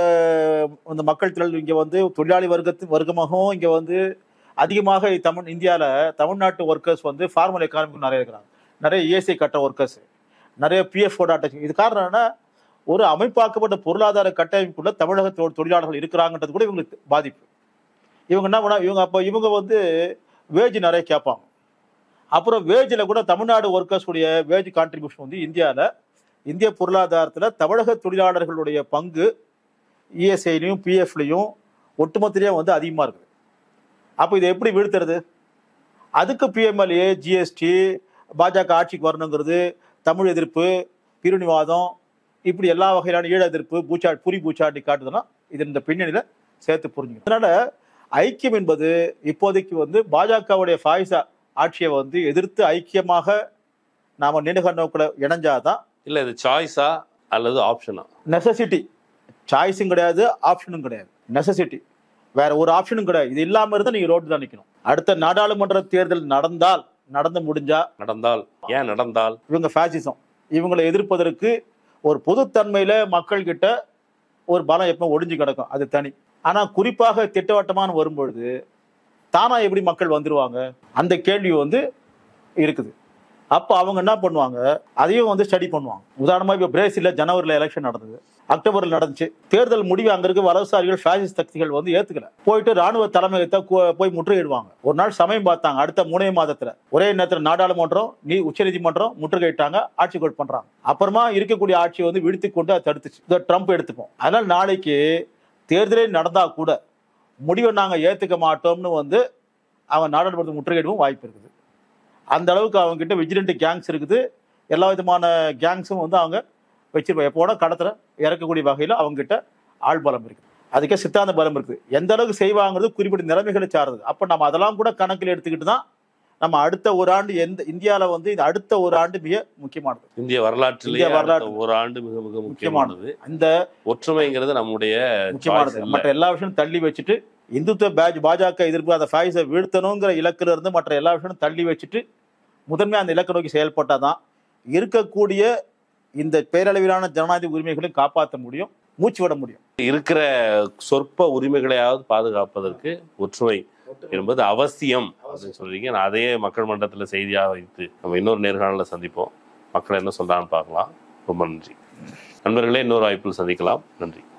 இந்த மக்கள் திரள் இங்க வந்து தொழிலாளி வர்க்கத்து வர்க்கமாகவும் இங்க வந்து அதிகமாக தமிழ் இந்தியால தமிழ்நாட்டு ஒர்க்கர்ஸ் வந்து ஃபார்மல் எக்கானமிக்கு நிறைய இருக்கிறாங்க நிறைய இஎஸ்ஐ கட்ட ஒர்க்கர்ஸ் நிறைய பிஎஃப் அட்டாச் இது காரணம் என்ன ஒரு அமைப்பாக்கப்பட்ட பொருளாதார கட்டமைப்புக்குள்ள தமிழக தொ- தொழிலாளர்கள் இருக்கிறாங்கன்றது கூட இவங்களுக்கு பாதிப்பு இவங்க என்ன பண்ணா இவங்க அப்போ இவங்க வந்து வேஜ் நிறைய கேட்பாங்க அப்புறம் வேஜில் கூட தமிழ்நாடு ஒர்க்கர்ஸ் உடைய வேஜ் கான்ட்ரிபியூஷன் வந்து இந்தியாவில் இந்திய பொருளாதாரத்தில் தமிழக தொழிலாளர்களுடைய பங்கு இஎஸ்ஐலையும் பிஎஃப்லையும் ஒட்டுமொத்தலையும் வந்து அதிகமாக இருக்குது அப்போ இதை எப்படி வீழ்த்துறது அதுக்கு பிஎம்எல்ஏ ஜிஎஸ்டி பாஜக ஆட்சிக்கு வரணுங்கிறது தமிழ் எதிர்ப்பு பிரிவினைவாதம் இப்படி எல்லா வகையிலான ஈழ எதிர்ப்பு பூச்சா புரி பூச்சாண்டி காட்டுதுன்னா இது இந்த பின்னணியில சேர்த்து புரிஞ்சுக்கணும் அதனால ஐக்கியம் என்பது இப்போதைக்கு வந்து பாஜகவுடைய ஃபாயிசா ஆட்சியை வந்து எதிர்த்து ஐக்கியமாக நாம நீண்ட நோக்கில் இணைஞ்சாதான் இல்ல இது சாய்ஸா அல்லது ஆப்ஷனா நெசசிட்டி சாய்ஸும் கிடையாது ஆப்ஷனும் கிடையாது நெசசிட்டி வேற ஒரு ஆப்ஷனும் கிடையாது இது இல்லாம இருந்தா நீங்க ரோட்டு தான் நிக்கணும் அடுத்த நாடாளுமன்ற தேர்தல் நடந்தால் நடந்து முடிஞ்சா நடந்தால் ஏன் நடந்தால் இவங்க ஃபேசிசம் இவங்களை எதிர்ப்பதற்கு ஒரு பொதுத்தன்மையில மக்கள் கிட்ட ஒரு பலம் எப்போ ஒளிஞ்சு கிடக்கும் அது தனி ஆனா குறிப்பாக திட்டவட்டமான வரும்பொழுது தானா எப்படி மக்கள் வந்துருவாங்க அந்த கேள்வி வந்து இருக்குது அப்போ அவங்க என்ன பண்ணுவாங்க அதையும் வந்து ஸ்டடி பண்ணுவாங்க உதாரணமா இப்போ பிரேசில்ல ஜனவரியில் எலெக்ஷன் நடந்தது அக்டோபரில் நடந்துச்சு தேர்தல் முடிவு அங்க இருக்க வலதுசாரிகள் ஃபேசிஸ்ட் சக்திகள் வந்து ஏத்துக்கல போயிட்டு ராணுவ தலைமையகத்தை கு- போய் முற்றுகையிடுவாங்க ஒரு நாள் சமயம் பார்த்தாங்க அடுத்த மூணே மாதத்துல ஒரே நேரத்தில் நாடாளுமன்றம் நீ உச்சநீதிமன்றம் முற்றுகையிட்டாங்க ஆட்சி கோட் பண்றாங்க அப்புறமா இருக்கக்கூடிய ஆட்சியை வந்து விடுத்து கொண்டு அதை தடுத்துச்சு இதை ட்ரம்ப் எடுத்துப்போம் அதனால நாளைக்கு தேர்தலே நடந்தா கூட முடிவை நாங்க ஏத்துக்க மாட்டோம்னு வந்து அவன் நாடாளுமன்றத்தை முற்றுகையிடவும் வாய்ப்பு இருக்குது அந்த அளவுக்கு அவங்க கிட்ட விஜிலண்ட் கேங்ஸ் இருக்குது எல்லா விதமான கேங்ஸும் வந்து அவங்க வச்சிருப்பாங்க எப்போட கடத்துல இறக்கக்கூடிய வகையில் அவங்க கிட்ட ஆள் பலம் இருக்குது அதுக்கே சித்தாந்த பலம் இருக்குது எந்த அளவுக்கு செய்வாங்கிறது குறிப்பிட்ட நிலைமைகளை சார்ந்தது அப்போ நம்ம அதெல்லாம் கூட கணக்கில் எடுத்துக்கிட்டு தான் நம்ம அடுத்த ஒரு ஆண்டு எந்த இந்தியாவில் வந்து இந்த அடுத்த ஒரு ஆண்டு மிக முக்கியமானது இந்திய வரலாற்றிலேயே இந்திய அடுத்த வரலாற்று- ஒரு ஆண்டு மிக மிக முக்கியமானது அந்த ஒற்றுமைங்கிறது நம்முடைய முக்கியமானது choice இல்ல. மற்ற எல்லா விஷயம் தள்ளி வச்சுட்டு இந்துத்துவ பேஜ் பாஜக எதிர்ப்பு அந்த ஃபைஸை வீழ்த்தணுங்கிற இலக்குல இருந்து மற்ற எல்லா விஷயம் தள்ளி வச்சுட்டு முதன்மையா அந்த இலக்கை நோக்கி செயல்பட்டாதான் இருக்கக்கூடிய இந்த பேரளவிலான ஜனநாயக உரிமைகளையும் காப்பாற்ற முடியும் மூச்சு விட முடியும் இருக்கிற சொற்ப உரிமைகளையாவது பாதுகாப்பதற்கு ஒற்றுமை என்பது அவசியம் அப்படின்னு சொல்றீங்க நான் அதையே மக்கள் மன்றத்தில் செய்தியாக வைத்து நம்ம இன்னொரு நேர்காணலில் சந்திப்போம் மக்கள் என்ன சொல்றான்னு பார்க்கலாம் ரொம்ப நன்றி நண்பர்களே இன்னொரு வாய்ப்பில் சந்திக்கலாம் நன்றி